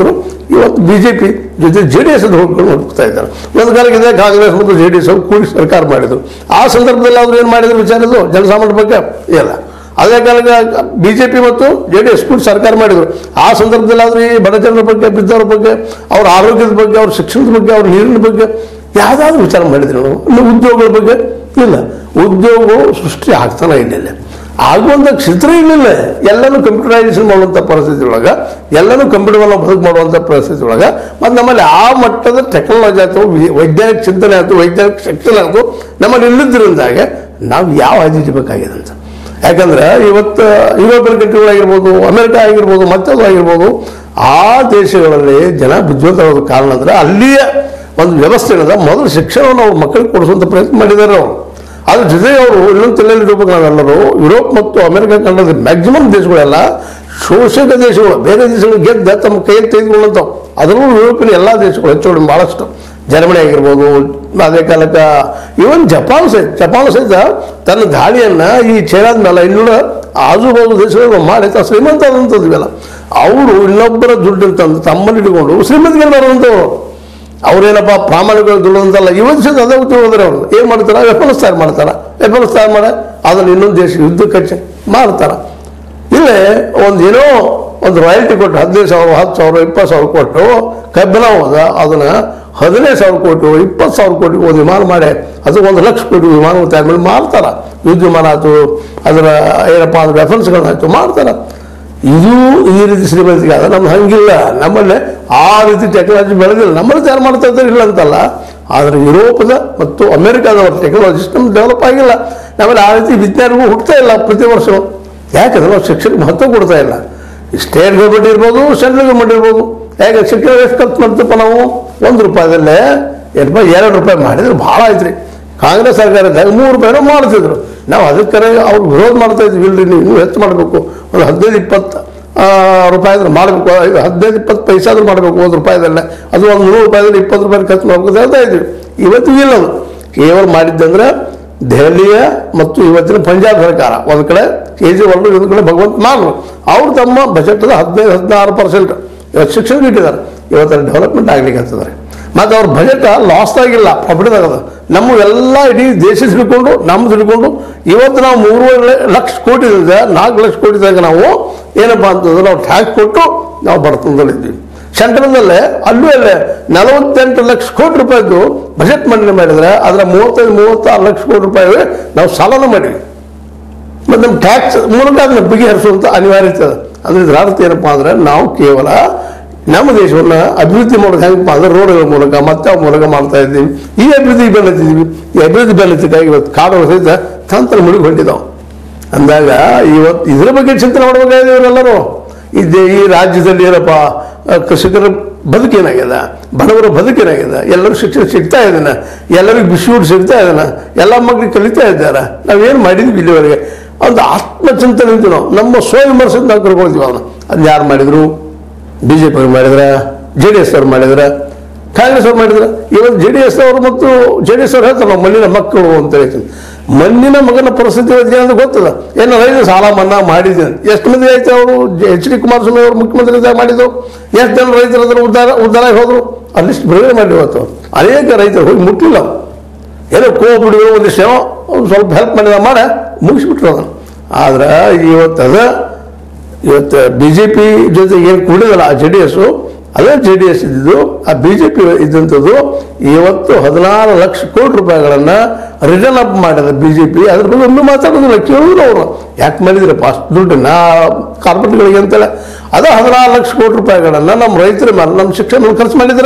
ಇವತ್ತು ಬಿ ಜೆ ಪಿ ಜೊತೆ ಜೆ ಡಿ ಎಸ್ ಹೋಗ್ಕೊಂಡು ಹೋಗ್ತಾ ಇದ್ದಾರೆ ಒಂದು ಕಾಲಕ್ಕಿದೆ ಕಾಂಗ್ರೆಸ್ ಮತ್ತು ಜೆ ಡಿ ಎಸ್ ಅವರು ಕೂಡಿ ಸರ್ಕಾರ ಮಾಡಿದರು ಆ ಸಂದರ್ಭದಲ್ಲಿ ಅವ್ರು ಏನು ಮಾಡಿದ್ರು ವಿಚಾರ ಇದು ಜನಸಾಮಾನ್ಯರ ಬಗ್ಗೆ ಇಲ್ಲ ಅದೇ ಕಾಲಕ್ಕೆ ಬಿ ಜೆ ಪಿ ಮತ್ತು ಜೆ ಡಿ ಎಸ್ ಕೂಡಿ ಸರ್ಕಾರ ಮಾಡಿದರು ಆ ಸಂದರ್ಭದಲ್ಲಿ ಆದ್ರೆ ಈ ಬಡ ಜನರ ಬಗ್ಗೆ ಬಿದ್ದವರ ಬಗ್ಗೆ ಅವ್ರ ಆರೋಗ್ಯದ ಬಗ್ಗೆ ಅವ್ರ ಶಿಕ್ಷಣದ ಬಗ್ಗೆ ಅವ್ರ ನೀರಿನ ಬಗ್ಗೆ ಯಾವುದಾದ್ರೂ ವಿಚಾರ ಮಾಡಿದ್ರು ನಾವು ಇನ್ನು ಉದ್ಯೋಗಗಳ ಬಗ್ಗೆ ಇಲ್ಲ ಉದ್ಯೋಗ ಸೃಷ್ಟಿ ಆಗ್ತಾನೆ ಇಲ್ಲ ಆಗುವಂಥ ಕ್ಷೇತ್ರ ಇರಲಿಲ್ಲ ಎಲ್ಲನೂ ಕಂಪ್ಯೂಟರೈಸೇಷನ್ ಮಾಡುವಂಥ ಪರಿಸ್ಥಿತಿ ಒಳಗೆ ಎಲ್ಲನೂ ಕಂಪ್ಯೂಟರ್ ಮೇಲೆ ಬದುಕು ಮಾಡುವಂಥ ಪರಿಸ್ಥಿತಿ ಒಳಗೆ ಮತ್ತು ನಮ್ಮಲ್ಲಿ ಆ ಮಟ್ಟದ ಟೆಕ್ನಾಲಜಿ ಆಯ್ತು ವಿ- ವೈಜ್ಞಾನಿಕ ಚಿಂತನೆ ಆಯ್ತು ವೈಜ್ಞಾನಿಕ ಶಿಕ್ಷಣ ಆಯ್ತು ನಮ್ಮಲ್ಲಿ ಇಲ್ಲದಿರೋದಾಗೆ ನಾವು ಯಾವ ಹಾದಿ ಬೇಕಾಗಿದೆ ಅಂತ ಯಾಕಂದ್ರೆ ಇವತ್ತು ಯುರೋಪಿಯನ್ ಕಂಟ್ರಿಗಳಾಗಿರ್ಬೋದು ಅಮೆರಿಕ ಆಗಿರ್ಬೋದು ಮತ್ತೊಂದು ಆಗಿರ್ಬೋದು ಆ ದೇಶಗಳಲ್ಲಿ ಜನ ಬುದ್ಧಿವಂತರಾದ ಕಾರಣ ಅಂದ್ರೆ ಅಲ್ಲಿಯ ಒಂದು ವ್ಯವಸ್ಥೆ ಏನದ ಮೊದಲು ಶಿಕ್ಷಣವನ್ನು ಅವ್ರ ಮಕ್ಕಳಿಗೆ ಕೊಡಿಸುವಂಥ ಪ್ರಯತ್ನ ಮಾಡಿದ್ದಾರೆ ಅವರು ಅದ್ರ ಜೊತೆಗೆ ಅವರು ಇನ್ನೊಂದು ತಲೆಯಲ್ಲಿ ಇಡಬೇಕು ನಾವೆಲ್ಲರೂ ಯುರೋಪ್ ಮತ್ತು ಅಮೆರಿಕ ಕಂಡದ ಮ್ಯಾಕ್ಸಿಮಮ್ ದೇಶಗಳೆಲ್ಲ ಶೋಷಕ ದೇಶಗಳು ಬೇರೆ ದೇಶಗಳು ಗೆದ್ದ ತಮ್ಮ ಕೈಯಲ್ಲಿ ತೆಗೆದುಕೊಳ್ಳಂಥವು ಅದರಲ್ಲೂ ಯುರೋಪಿನ ಎಲ್ಲ ದೇಶಗಳು ಹೆಚ್ಚು ಕಡಿಮೆ ಭಾಳಷ್ಟು ಜರ್ಮನಿ ಆಗಿರ್ಬೋದು ಅದೇ ಕಾಲಕ್ಕೆ ಇವನ್ ಜಪಾನ್ ಸಹಿತ ಜಪಾನ್ ಸಹಿತ ತನ್ನ ದಾಳಿಯನ್ನ ಈ ಚೈನಾದ ಮೇಲೆ ಇನ್ನೂರ ಆಜುಬಾಜು ದೇಶಗಳು ಮಾಡಿ ತಾ ಶ್ರೀಮಂತ ಆದಂಥದ್ದು ಇವೆಲ್ಲ ಅವರು ಇನ್ನೊಬ್ಬರ ದುಡ್ಡನ್ನು ತಂದು ತಮ್ಮಲ್ಲಿ ಇಟ್ಕೊಂಡು ಶ್ರೀಮಂತಿಗೆ ಬರುವಂಥವ್ರು ಅವ್ರೇನಪ್ಪ ಪ್ರಾಮಾಣಿಕ ದುಡ್ಡಂತಲ್ಲ ಇವತ್ತು ಸಹಿತ ಅದೇ ಉದ್ಯೋಗ ಹೋದ್ರೆ ಅವರು ಏನು ಮಾಡ್ತಾರೆ ವೆಪನ್ಸ್ ತಯಾರು ಮಾಡ್ತಾರೆ ವೆಪನ್ಸ್ ತಯಾರು ಮಾಡಿ ಅದನ್ನು ಇನ್ನೊಂದು ದೇಶ ಯುದ್ಧಕ್ಕೆ ಹಚ್ಚಿ ಮಾರ್ತಾರೆ ಇಲ್ಲೇ ಒಂದು ಏನೋ ಒಂದು ರಾಯಲ್ಟಿ ಕೊಟ್ಟು ಹದಿನೈದು ಸಾವಿರ ಹತ್ತು ಸಾವಿರ ಇಪ್ಪತ್ತು ಸಾವಿರ ಕೊಟ್ಟು ಕಬ್ಬಿನ ಹೋದ ಅದನ್ನ ಹದಿನೈದು ಸಾವಿರ ಕೋಟಿ ಇಪ್ಪತ್ತು ಸಾವಿರ ಕೋಟಿ ಒಂದು ವಿಮಾನ ಮಾಡಿ ಅದು ಒಂದು ಲಕ್ಷ ಕೋಟಿ ವಿಮಾನ ತಯಾರು ಮಾಡಿ ಮಾರ್ತಾರ ಯುದ್ಧ ವಿಮಾನ ಆಯ್ತು ಅದರ ಏನಪ್ಪ ಅದು ರೆಫರೆನ್ಸ್ಗಳನ್ನಾಯ್ತು ಮಾಡ್ತಾರ ಇದು ಈ ರೀತಿ ಶ್ರೀಮಂತಿಗೆ ಆದ ನಮ್ಗೆ ಹಂಗಿಲ್ಲ ನಮ್ಮಲ್ಲಿ ಆ ರೀತಿ ಟೆಕ್ನಾಲಜಿ ಬೆಳೆದಿಲ್ಲ ನಮ್ಮಲ್ಲಿ ತಯಾರು ಮಾಡ್ತಾ ಇದ್ದಾರೆ ಇಲ್ಲ ಅಂತಲ್ಲ ಆದರೆ ಯುರೋಪದ ಮತ್ತು ಅಮೆರಿಕಾದವರ ಟೆಕ್ನಾಲಜಿ ನಮ್ಗೆ ಡೆವಲಪ್ ಆಗಿಲ್ಲ ನಮ್ಮಲ್ಲಿ ಆ ರೀತಿ ವಿಜ್ಞಾನಗಳು ಹುಡ್ತಾ ಇಲ್ಲ ಪ್ರತಿ ವರ್ಷ ಯಾಕಂದ್ರೆ ನಾವು ಶಿಕ್ಷಣಕ್ಕೆ ಮಹತ್ವ ಕೊಡ್ತಾ ಇಲ್ಲ ಸ್ಟೇಟ್ ಗೌರ್ಮೆಂಟ್ ಇರ್ಬೋದು ಸೆಂಟ್ರಲ್ ಗೌರ್ಮೆಂಟ್ ಇರ್ಬೋದು ಯಾಕೆ ಶಿಕ್ಷಣ ಎಷ್ಟು ಖರ್ಚು ಮಾಡ್ತೀವಪ್ಪ ನಾವು ಒಂದು ರೂಪಾಯಿದಲ್ಲೇ ಏನಪ್ಪ ಎರಡು ರೂಪಾಯಿ ಮಾಡಿದ್ರೆ ಭಾಳ ಐತ್ರಿ ಕಾಂಗ್ರೆಸ್ ಸರ್ಕಾರದಾಗ ಮೂರು ರೂಪಾಯಿನೂ ಮಾಡ್ತಿದ್ರು ನಾವು ಅದಕ್ಕೆ ಅವ್ರು ವಿರೋಧ ಮಾಡ್ತಾ ಇದ್ವಿ ಇಲ್ರಿ ನೀವು ಇನ್ನೂ ಹೆಚ್ಚು ಮಾಡಬೇಕು ಒಂದು ಹದಿನೈದು ಇಪ್ಪತ್ತು ಆ, ರೂಪಾಯಿ ಆದ್ರೆ ಮಾಡಬೇಕು ಇದು ಹದಿನೈದು ಇಪ್ಪತ್ತು ಪೈಸೆ ಆದ್ರೂ ಮಾಡಬೇಕು ಒಂದು ರೂಪಾಯಿದಲ್ಲೇ ಅದು ಒಂದು ನೂರು ರೂಪಾಯಿದಲ್ಲಿ ಇಪ್ಪತ್ತು ರೂಪಾಯಿ ಖರ್ಚು ಮಾಡ್ಬೇಕು ಅಂತ ಹೇಳ್ತಾ ಇದ್ವಿ ಇವತ್ತು ಇಲ್ಲ ಅದು ಕೇವಲ ಮಾಡಿದ್ದಂದ್ರೆ ದೆಹಲಿಯ ಮತ್ತು ಇವತ್ತಿನ ಪಂಜಾಬ್ ಸರ್ಕಾರ ಒಂದು ಕಡೆ ಕೆ ಜಿ ಒಂದು ಇನ್ನೊಂದು ಕಡೆ ಭಗವಂತ ಮಾರು ಅವ್ರು ತಮ್ಮ ಬಜೆಟ್ದ ಹದಿನೈದು ಹದಿನಾರು ಪರ್ಸೆಂಟ್ ಇವತ್ತು ಶಿಕ್ಷಣ ಇಟ್ಟಿದ್ದಾರೆ ಇವತ್ತು ಡೆವಲಪ್ಮೆಂಟ್ ಆಗ್ಲಿಕ್ಕೆ ಹತ್ತಿದ್ದಾರೆ ಮತ್ತು ಅವ್ರ ಬಜೆಟ್ ಲಾಸ್ ಆಗಿಲ್ಲ ಪ್ರಾಫಿಟ್ ಆಗದ ನಮ್ಮ ಎಲ್ಲ ಇಡೀ ದೇಶ ತಿಳ್ಕೊಂಡು ನಮ್ಮ ತಿಳ್ಕೊಂಡು ಇವತ್ತು ನಾವು ಮೂರುವರೆ ಲಕ್ಷ ಕೋಟಿ ಇದೆ ನಾಲ್ಕು ಲಕ್ಷ ಕೋಟಿದಾಗ ನಾವು ಏನಪ್ಪಾ ಅಂತಂದ್ರೆ ನಾವು ಟ್ಯಾಕ್ಸ್ ಕೊಟ್ಟು ನಾವು ಬಡತನದಲ್ಲಿದ್ದೀವಿ ಸೆಂಟ್ರಲ್ನಲ್ಲೇ ಅಲ್ಲೂ ಅಲ್ಲೇ ನಲವತ್ತೆಂಟು ಲಕ್ಷ ಕೋಟಿ ರೂಪಾಯಿದು ಬಜೆಟ್ ಮಂಡನೆ ಮಾಡಿದ್ರೆ ಅದರ ಮೂವತ್ತೈದು ಮೂವತ್ತಾರು ಲಕ್ಷ ಕೋಟಿ ರೂಪಾಯಿ ನಾವು ಸಾಲನ ಮಾಡಿವಿ ಮತ್ತು ನಮ್ಮ ಟ್ಯಾಕ್ಸ್ ಮೂಲಕ ಅದನ್ನ ಬಗೆಹರಿಸುವಂಥ ಅನಿವಾರ್ಯತೆ ಅದ ಅಂದ್ರೆ ಇದರ ಅರ್ಥ ಏನಪ್ಪ ಅಂದ್ರೆ ನಾವು ಕೇವಲ ನಮ್ಮ ದೇಶವನ್ನು ಅಭಿವೃದ್ಧಿ ಮಾಡೋದು ಹೆಂಗಪ್ಪ ಅಂದ್ರೆ ರೋಡ್ಗಳ ಮೂಲಕ ಮತ್ತೆ ಅವ್ ಮೂಲಕ ಮಾಡ್ತಾ ಇದ್ದೀವಿ ಈ ಅಭಿವೃದ್ಧಿ ಬೆಳೆದಿದ್ದೀವಿ ಈ ಅಭಿವೃದ್ಧಿ ಬೆಳೆದಿದ್ದಾಗ ಇವತ್ತು ಕಾಡುಗಳು ಸಹಿತ ತಂತ್ರ ಮುಳುಗಿ ಹೊಂಟಿದ್ದಾವೆ ಅಂದಾಗ ಇವತ್ತು ಇದ್ರ ಬಗ್ಗೆ ಚಿಂತನೆ ಮಾಡಬೇಕಾಗಿದೆ ಇವರೆಲ್ಲರೂ ಇದೆ ಈ ರಾಜ್ಯದಲ್ಲಿ ಏನಪ್ಪ ಆ, ಕೃಷಿಕರ ಬದುಕೇನಾಗ್ಯದ ಬಡವರ ಬದುಕೇನಾಗ್ಯದ ಎಲ್ಲರೂ ಶಿಕ್ಷಣ ಸಿಗ್ತಾ ಇದ್ದಾನೆ ಎಲ್ಲರಿಗೂ ಬಿಸ್ಕೂಟ್ ಸಿಗ್ತಾ ಇದ್ದಾನೆ ಎಲ್ಲ ಮಕ್ಕಳಿಗೆ ಕಲಿತಾ ಇದ್ದಾರೆ ನಾವೇನು ಮಾಡಿದ್ವಿ ಇಲ್ಲಿವರೆಗೆ ಒಂದು ಆತ್ಮಚಿಂತನೆ ಇದ್ದು ನಾವು ನಮ್ಮ ಸ್ವವಿಮರ್ಶೆ ನಾವು ಕರ್ಕೊಳ್ತೀವಿ ಅವನು ಅದನ್ನ ಯಾರು ಮಾಡಿದ್ರು ಬಿ ಜೆ ಪಿ ಅವ್ರು ಮಾಡಿದ್ರ ಜೆ ಡಿ ಎಸ್ ಅವ್ರು ಮಾಡಿದ್ರ ಕಾಂಗ್ರೆಸ್ ಅವ್ರು ಮಾಡಿದ್ರ ಇವತ್ತು ಜೆ ಡಿ ಎಸ್ ಅವರು ಮತ್ತು ಜೆ ಡಿ ಎಸ್ ಅವ್ರು ಹೇಳ್ತಾರೆ ನಾವು ಮಣ್ಣಿನ ಮಕ್ಕಳು ಅಂತ ಹೇಳ್ತೀನಿ ಮಣ್ಣಿನ ಮಗನ ಪರಿಸ್ಥಿತಿ ಇವತ್ತು ಏನಂತ ಗೊತ್ತದ ಏನು ರೈತ ಸಾಲ ಮನ್ನಾ ಮಾಡಿದ್ದೀನಿ ಎಷ್ಟು ಮಂದಿ ಆಯ್ತು ಅವರು ಎಚ್ ಡಿ ಕುಮಾರಸ್ವಾಮಿ ಅವರು ಮುಖ್ಯಮಂತ್ರಿ ಇದ್ದಾಗ ಮಾಡಿದ್ದು ಎಷ್ಟು ಜನ ರೈತರು ಅದರ ಉದ್ಧಾರ ಉದ್ಧಾರ ಆಗಿ ಹೋದ್ರು ಅಲ್ಲಿಷ್ಟು ಬಿಡುಗಡೆ ಮಾಡಿ ಇವತ್ತು ಅನೇಕ ರೈತರು ಹೋಗಿ ಮುಟ್ಟಿಲ್ಲ ಅವ್ರು. ಏನೋ ಕೋಪ್ ಬಿಡಿದ್ರು ಒಂದಿಷ್ಟು ಏನೋ ಒಂದ್ ಸ್ವಲ್ಪ ಹೆಲ್ಪ್ ಮಾಡಿದ ಮಾಡ ಮುಗಿಸ್ಬಿಟ್ರು ಅದನ್ನು ಆದ್ರೆ ಇವತ್ತು ಅದ ಇವತ್ತು ಬಿ ಜೆ ಪಿ ಜೊತೆ ಏನು ಕೂಡಿದಲ್ಲ ಆ ಜೆ ಡಿ ಎಸ್ ಅದೇ ಜೆ ಡಿ ಎಸ್ ಇದ್ದಿದ್ದು ಆ ಬಿ ಜೆ ಪಿ ಇದ್ದಂಥದ್ದು ಇವತ್ತು ಹದಿನಾರು ಲಕ್ಷ ಕೋಟಿ ರೂಪಾಯಿಗಳನ್ನ ರಿಟರ್ನ್ ಅಪ್ ಮಾಡಿದ ಬಿ ಜೆ ಪಿ ಅದ್ರ ಬಗ್ಗೆ ಒಮ್ಮೆ ಮಾತಾಡೋದಿಲ್ಲ ಕೇಳೋದಿಲ್ಲ ಅವರು ಯಾಕೆ ಮಾಡಿದ್ರಪ್ಪ ಅಷ್ಟು ದುಡ್ಡನ್ನ ಕಾರ್ಪೊರೇಟ್ಗಳಿಗೆ ಅಂತೇಳಿ ಅದೇ ಹದಿನಾರು ಲಕ್ಷ ಕೋಟಿ ರೂಪಾಯಿಗಳನ್ನ ನಮ್ಮ ರೈತರ ಮೇಲೆ ನಮ್ಮ ಶಿಕ್ಷಣ ಮೇಲೆ ಖರ್ಚು ಮಾಡಿದ್ರ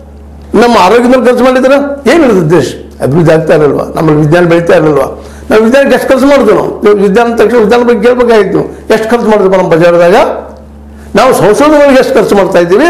ನಮ್ಮ ಆರೋಗ್ಯದ ಮೇಲೆ ಖರ್ಚು ಮಾಡಿದ್ರೆ ಏನು ಇರ್ತದೆ ದೇಶ ಅಭಿವೃದ್ಧಿ ಆಗ್ತಾ ಇರಲ್ವಾ ನಮ್ಮಲ್ಲಿ ವಿಜ್ಞಾನ ಬೆಳೀತಾ ಇರಲ್ವಾ ನಾವು ವಿಜ್ಞಾನಕ್ಕೆ ಎಷ್ಟು ಖರ್ಚು ಮಾಡ್ತೀವಿ ನಾವು ನೀವು ವಿಜ್ಞಾನ ತಕ್ಷಣ ವಿಜ್ಞಾನ ಬಗ್ಗೆ ಕೇಳ್ಬೇಕಾಗಿತ್ತು ನಾವು ಎಷ್ಟು ಖರ್ಚು ಮಾಡ್ತೀವಿ ನಮ್ಮ ಬಜಾರ್ದಾಗ ನಾವು ಸಂಶೋಧನೆಗಳಿಗೆ ಎಷ್ಟು ಖರ್ಚು ಮಾಡ್ತಾ ಇದ್ದೀವಿ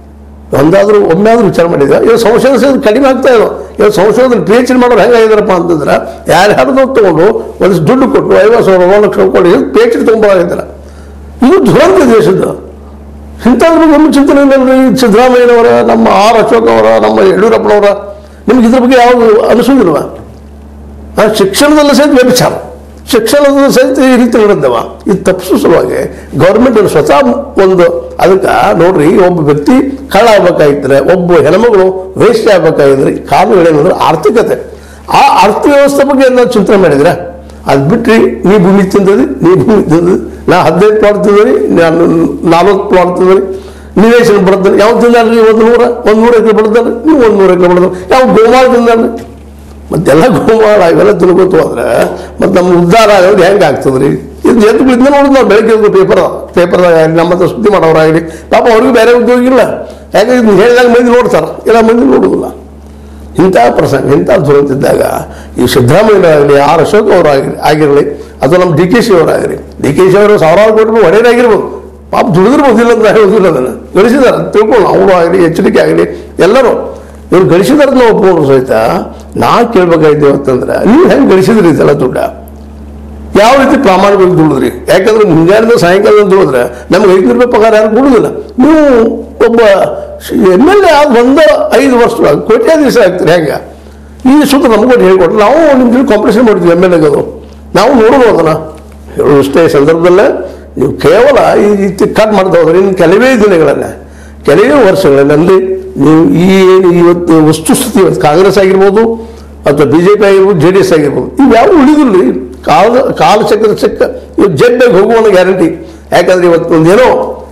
ಒಂದಾದ್ರೂ ಒಮ್ಮೆ ಆದ್ರೂ ವಿಚಾರ ಮಾಡಿದ್ರೆ ಇವಾಗ ಸಂಶೋಧನೆ ಸೇರಿ ಕಡಿಮೆ ಆಗ್ತಾ ಇರೋ ಇವಾಗ ಸಂಶೋಧನೆ ಪಿ ಎಚ್ ಡಿ ಮಾಡೋರು ಹೆಂಗಾಗಿದಾರಪ್ಪ ಅಂತಂದ್ರೆ ಯಾರ್ಯಾರು ತಗೊಂಡು ಒಂದಿಷ್ಟು ದುಡ್ಡು ಕೊಟ್ಟು ಐವತ್ತು ಸಾವಿರ ಒಂದು ಲಕ್ಷ ಕೊಡಿ ಪಿ ಎಚ್ ಡಿ ತೊಗೊಂಬರಾಗಿದ್ದಾರೆ ಇದು ದುರಂತ ದೇಶದ್ದು ಇಂಥದ್ರ ಬಗ್ಗೆ ಒಂದು ಚಿಂತನೆ ಇಲ್ಲಲ್ರಿ ಸಿದ್ದರಾಮಯ್ಯನವರ ನಮ್ಮ ಆರ್ ಅಶೋಕ್ ಅವರ ನಮ್ಮ ಯಡಿಯೂರಪ್ಪನವರ ನಿಮ್ಗೆ ಇದ್ರ ಬಗ್ಗೆ ಯಾವುದು ಅನಿಸೋದಿಲ್ವ ಆ ಶಿಕ್ಷಣದಲ್ಲಿ ಸಹಿತ ವ್ಯಭಿಚಾರ ಶಿಕ್ಷಣದ ಸಹಿತ ಈ ರೀತಿ ನಡೆದವ ಇದು ತಪ್ಪಿಸೋ ಸಲುವಾಗಿ ಗೌರ್ಮೆಂಟ್ ಸ್ವತಃ ಒಂದು ಅದಕ್ಕೆ ನೋಡ್ರಿ ಒಬ್ಬ ವ್ಯಕ್ತಿ ಕಳ್ಳ ಆಗ್ಬೇಕಾಗಿದ್ರೆ ಒಬ್ಬ ಹೆಣ್ಮಗಳು ವೇಸ್ಟ್ ಆಗ್ಬೇಕಾಗಿದ್ರೆ ಕಾರಣಗಳೇನಂದ್ರೆ ಆರ್ಥಿಕತೆ ಆ ಅರ್ಥವ್ಯವಸ್ಥೆ ಬಗ್ಗೆ ನಾವು ಚಿಂತನೆ ಮಾಡಿದ್ರೆ ಅದು ಬಿಟ್ರಿ ನೀ ಭೂಮಿ ತಿಂದದಿ ನೀ ಭೂಮಿ ತಿಂದದಿ ನಾ ಹದಿನೈದು ಪ್ಲಾಟ್ ತಿಂದರಿ ನಾನು ನಾಲ್ವತ್ತು ಪ್ಲಾಟ್ ತಿಂದರಿ ನಿವೇಶನ ಬರ್ತದೆ ಯಾವ ತಿಂದಲ್ರಿ ಒಂದು ನೂರ ಒಂದು ನೂರು ಎಕರೆ ಬರ್ತದೆ ನೀವು ಒಂದು ನೂರು ಎಕರೆ ಬರ್ತದೆ ಯಾವ ಗೋಮಾಳ ತಿಂದಲ್ರಿ ಮತ್ತೆಲ್ಲ ಗೋಮಾಳ ಇವೆಲ್ಲ ತಿಳ್ಕೊತು ಹೋದ್ರೆ ಮತ್ತೆ ನಮ್ಮ ಉದ್ಧಾರ ಆಗೋದು ಹೆಂಗೆ ಆಗ್ತದ್ರಿ ಇದು ಎದ್ದು ಬಿದ್ದ ನೋಡಿದ್ ನಾವು ಬೆಳಗ್ಗೆ ಪೇಪರ್ ಪೇಪರ್ದಾಗ ಆಗಲಿ ನಮ್ಮ ಹತ್ರ ಸುದ್ದಿ ಮಾಡೋರಾಗಲಿ ಪಾಪ ಅವ್ರಿಗೆ ಬೇರೆ ಉದ್ಯೋಗ ಇಲ್ಲ ಯಾಕಂದ್ರೆ ಇದನ್ನ ಹೇಳಿದಾಗ ಮಂದಿ ನೋಡ್ತಾರೆ ಇಲ್ಲ ಮಂದಿ ನೋಡುದಿಲ್ಲ ಇಂಥ ಪ್ರಸಂಗ ಇಂಥ ದುರಂತಿದ್ದಾಗ ಈ ಸಿದ್ದರಾಮಯ್ಯರಾಗಲಿ ಆರ್ ಅಶೋಕ್ ಅವರಾಗಲಿ ಆಗಿರಲಿ ಅಥವಾ ನಮ್ಮ ಡಿ ಕೆ ಶಿ ಅವರಾಗಲಿ ಡಿ ಕೆ ಶಿ ಅವರು ಸಾವಿರಾರು ಕೋಟಿ ರೂಪಾಯಿ ಒಡೆಯರಾಗಿರ್ಬೋದು ಪಾಪ ದುಡಿದಿರ್ಬೋದು ಇಲ್ಲ ಅಂತ ಹೇಳೋದಿಲ್ಲ ಅದನ್ನು ಗಳಿಸಿದಾರೆ ತಿಳ್ಕೊಂಡು ಅವರು ಆಗಲಿ ಎಚ್ಚರಿಕೆ ಆಗಲಿ ಎಲ್ಲರೂ ಇವ್ರು ಗಳಿಸಿದಾರನ್ನ ಒಪ್ಪಿಕೊಂಡು ಸಹಿತ ನಾ ಕೇಳ್ಬೇಕಾಯ್ತು ಅಂತಂದ್ರೆ ನೀವು ಹೆಂಗೆ ಗಳಿಸಿದ್ರಿ ಇದೆಲ್ಲ ದುಡ್ಡ ಯಾವ ರೀತಿ ಪ್ರಾಮಾಣಿಕವಾಗಿ ದುಡಿದ್ರಿ ಯಾಕಂದ್ರೆ ಮುಂಜಾನೆ ಸಾಯಂಕಾಲ ದುಡಿದ್ರೆ ನಮ್ಗೆ ಐದುನೂರು ರೂಪಾಯಿ ಪಗಾರ ಯಾರು ಕೊಡುದಿಲ್ಲ ನೀವು ಒಬ್ಬ ಎಮ್ ಎಲ್ ಎ ಆದ ಒಂದು ಐದು ವರ್ಷ ಕೋಟ್ಯಾಧೀಶ ಆಗ್ತೀರಿ ಹೆಂಗೆ ಈ ಸೂತ್ರ ನಮಗೂ ಹೇಳ್ಕೊಟ್ರು ನಾವು ನಿಮ್ಮ ಜೊತೆ ಕಾಂಪಿಟೇಷನ್ ಮಾಡ್ತೀವಿ ಎಮ್ ಎಲ್ ಎಗದು ನಾವು ನೋಡ್ಬೋದು ಅದನ್ನ ಹೇಳುವಷ್ಟೇ ಸಂದರ್ಭದಲ್ಲೇ ನೀವು ಕೇವಲ ಈ ರೀತಿ ಕಟ್ ಮಾಡ್ತಾ ಹೋದ್ರೆ ಇನ್ನು ಕೆಲವೇ ದಿನಗಳನ್ನ ಕೆಲವೇ ವರ್ಷಗಳಲ್ಲಿ ನೀವು ಈ ಏನು ಇವತ್ತು ವಸ್ತುಸ್ಥಿತಿ ಇವತ್ತು ಕಾಂಗ್ರೆಸ್ ಆಗಿರ್ಬೋದು ಅಥವಾ ಬಿ ಜೆ ಪಿ ಆಗಿರ್ಬೋದು ಜೆ ಡಿ ಎಸ್ ಆಗಿರ್ಬೋದು ಇವ್ಯಾವು ಉಳಿದಿಲ್ಲ ಕಾಲ ಕಾಲಚಕ್ರ ಚಕ್ರ ಇವು ಜಡ್ಡಾಗಿ ಹೋಗುವ ಗ್ಯಾರಂಟಿ ಯಾಕಂದ್ರೆ ಇವತ್ತು ಒಂದೇನೋ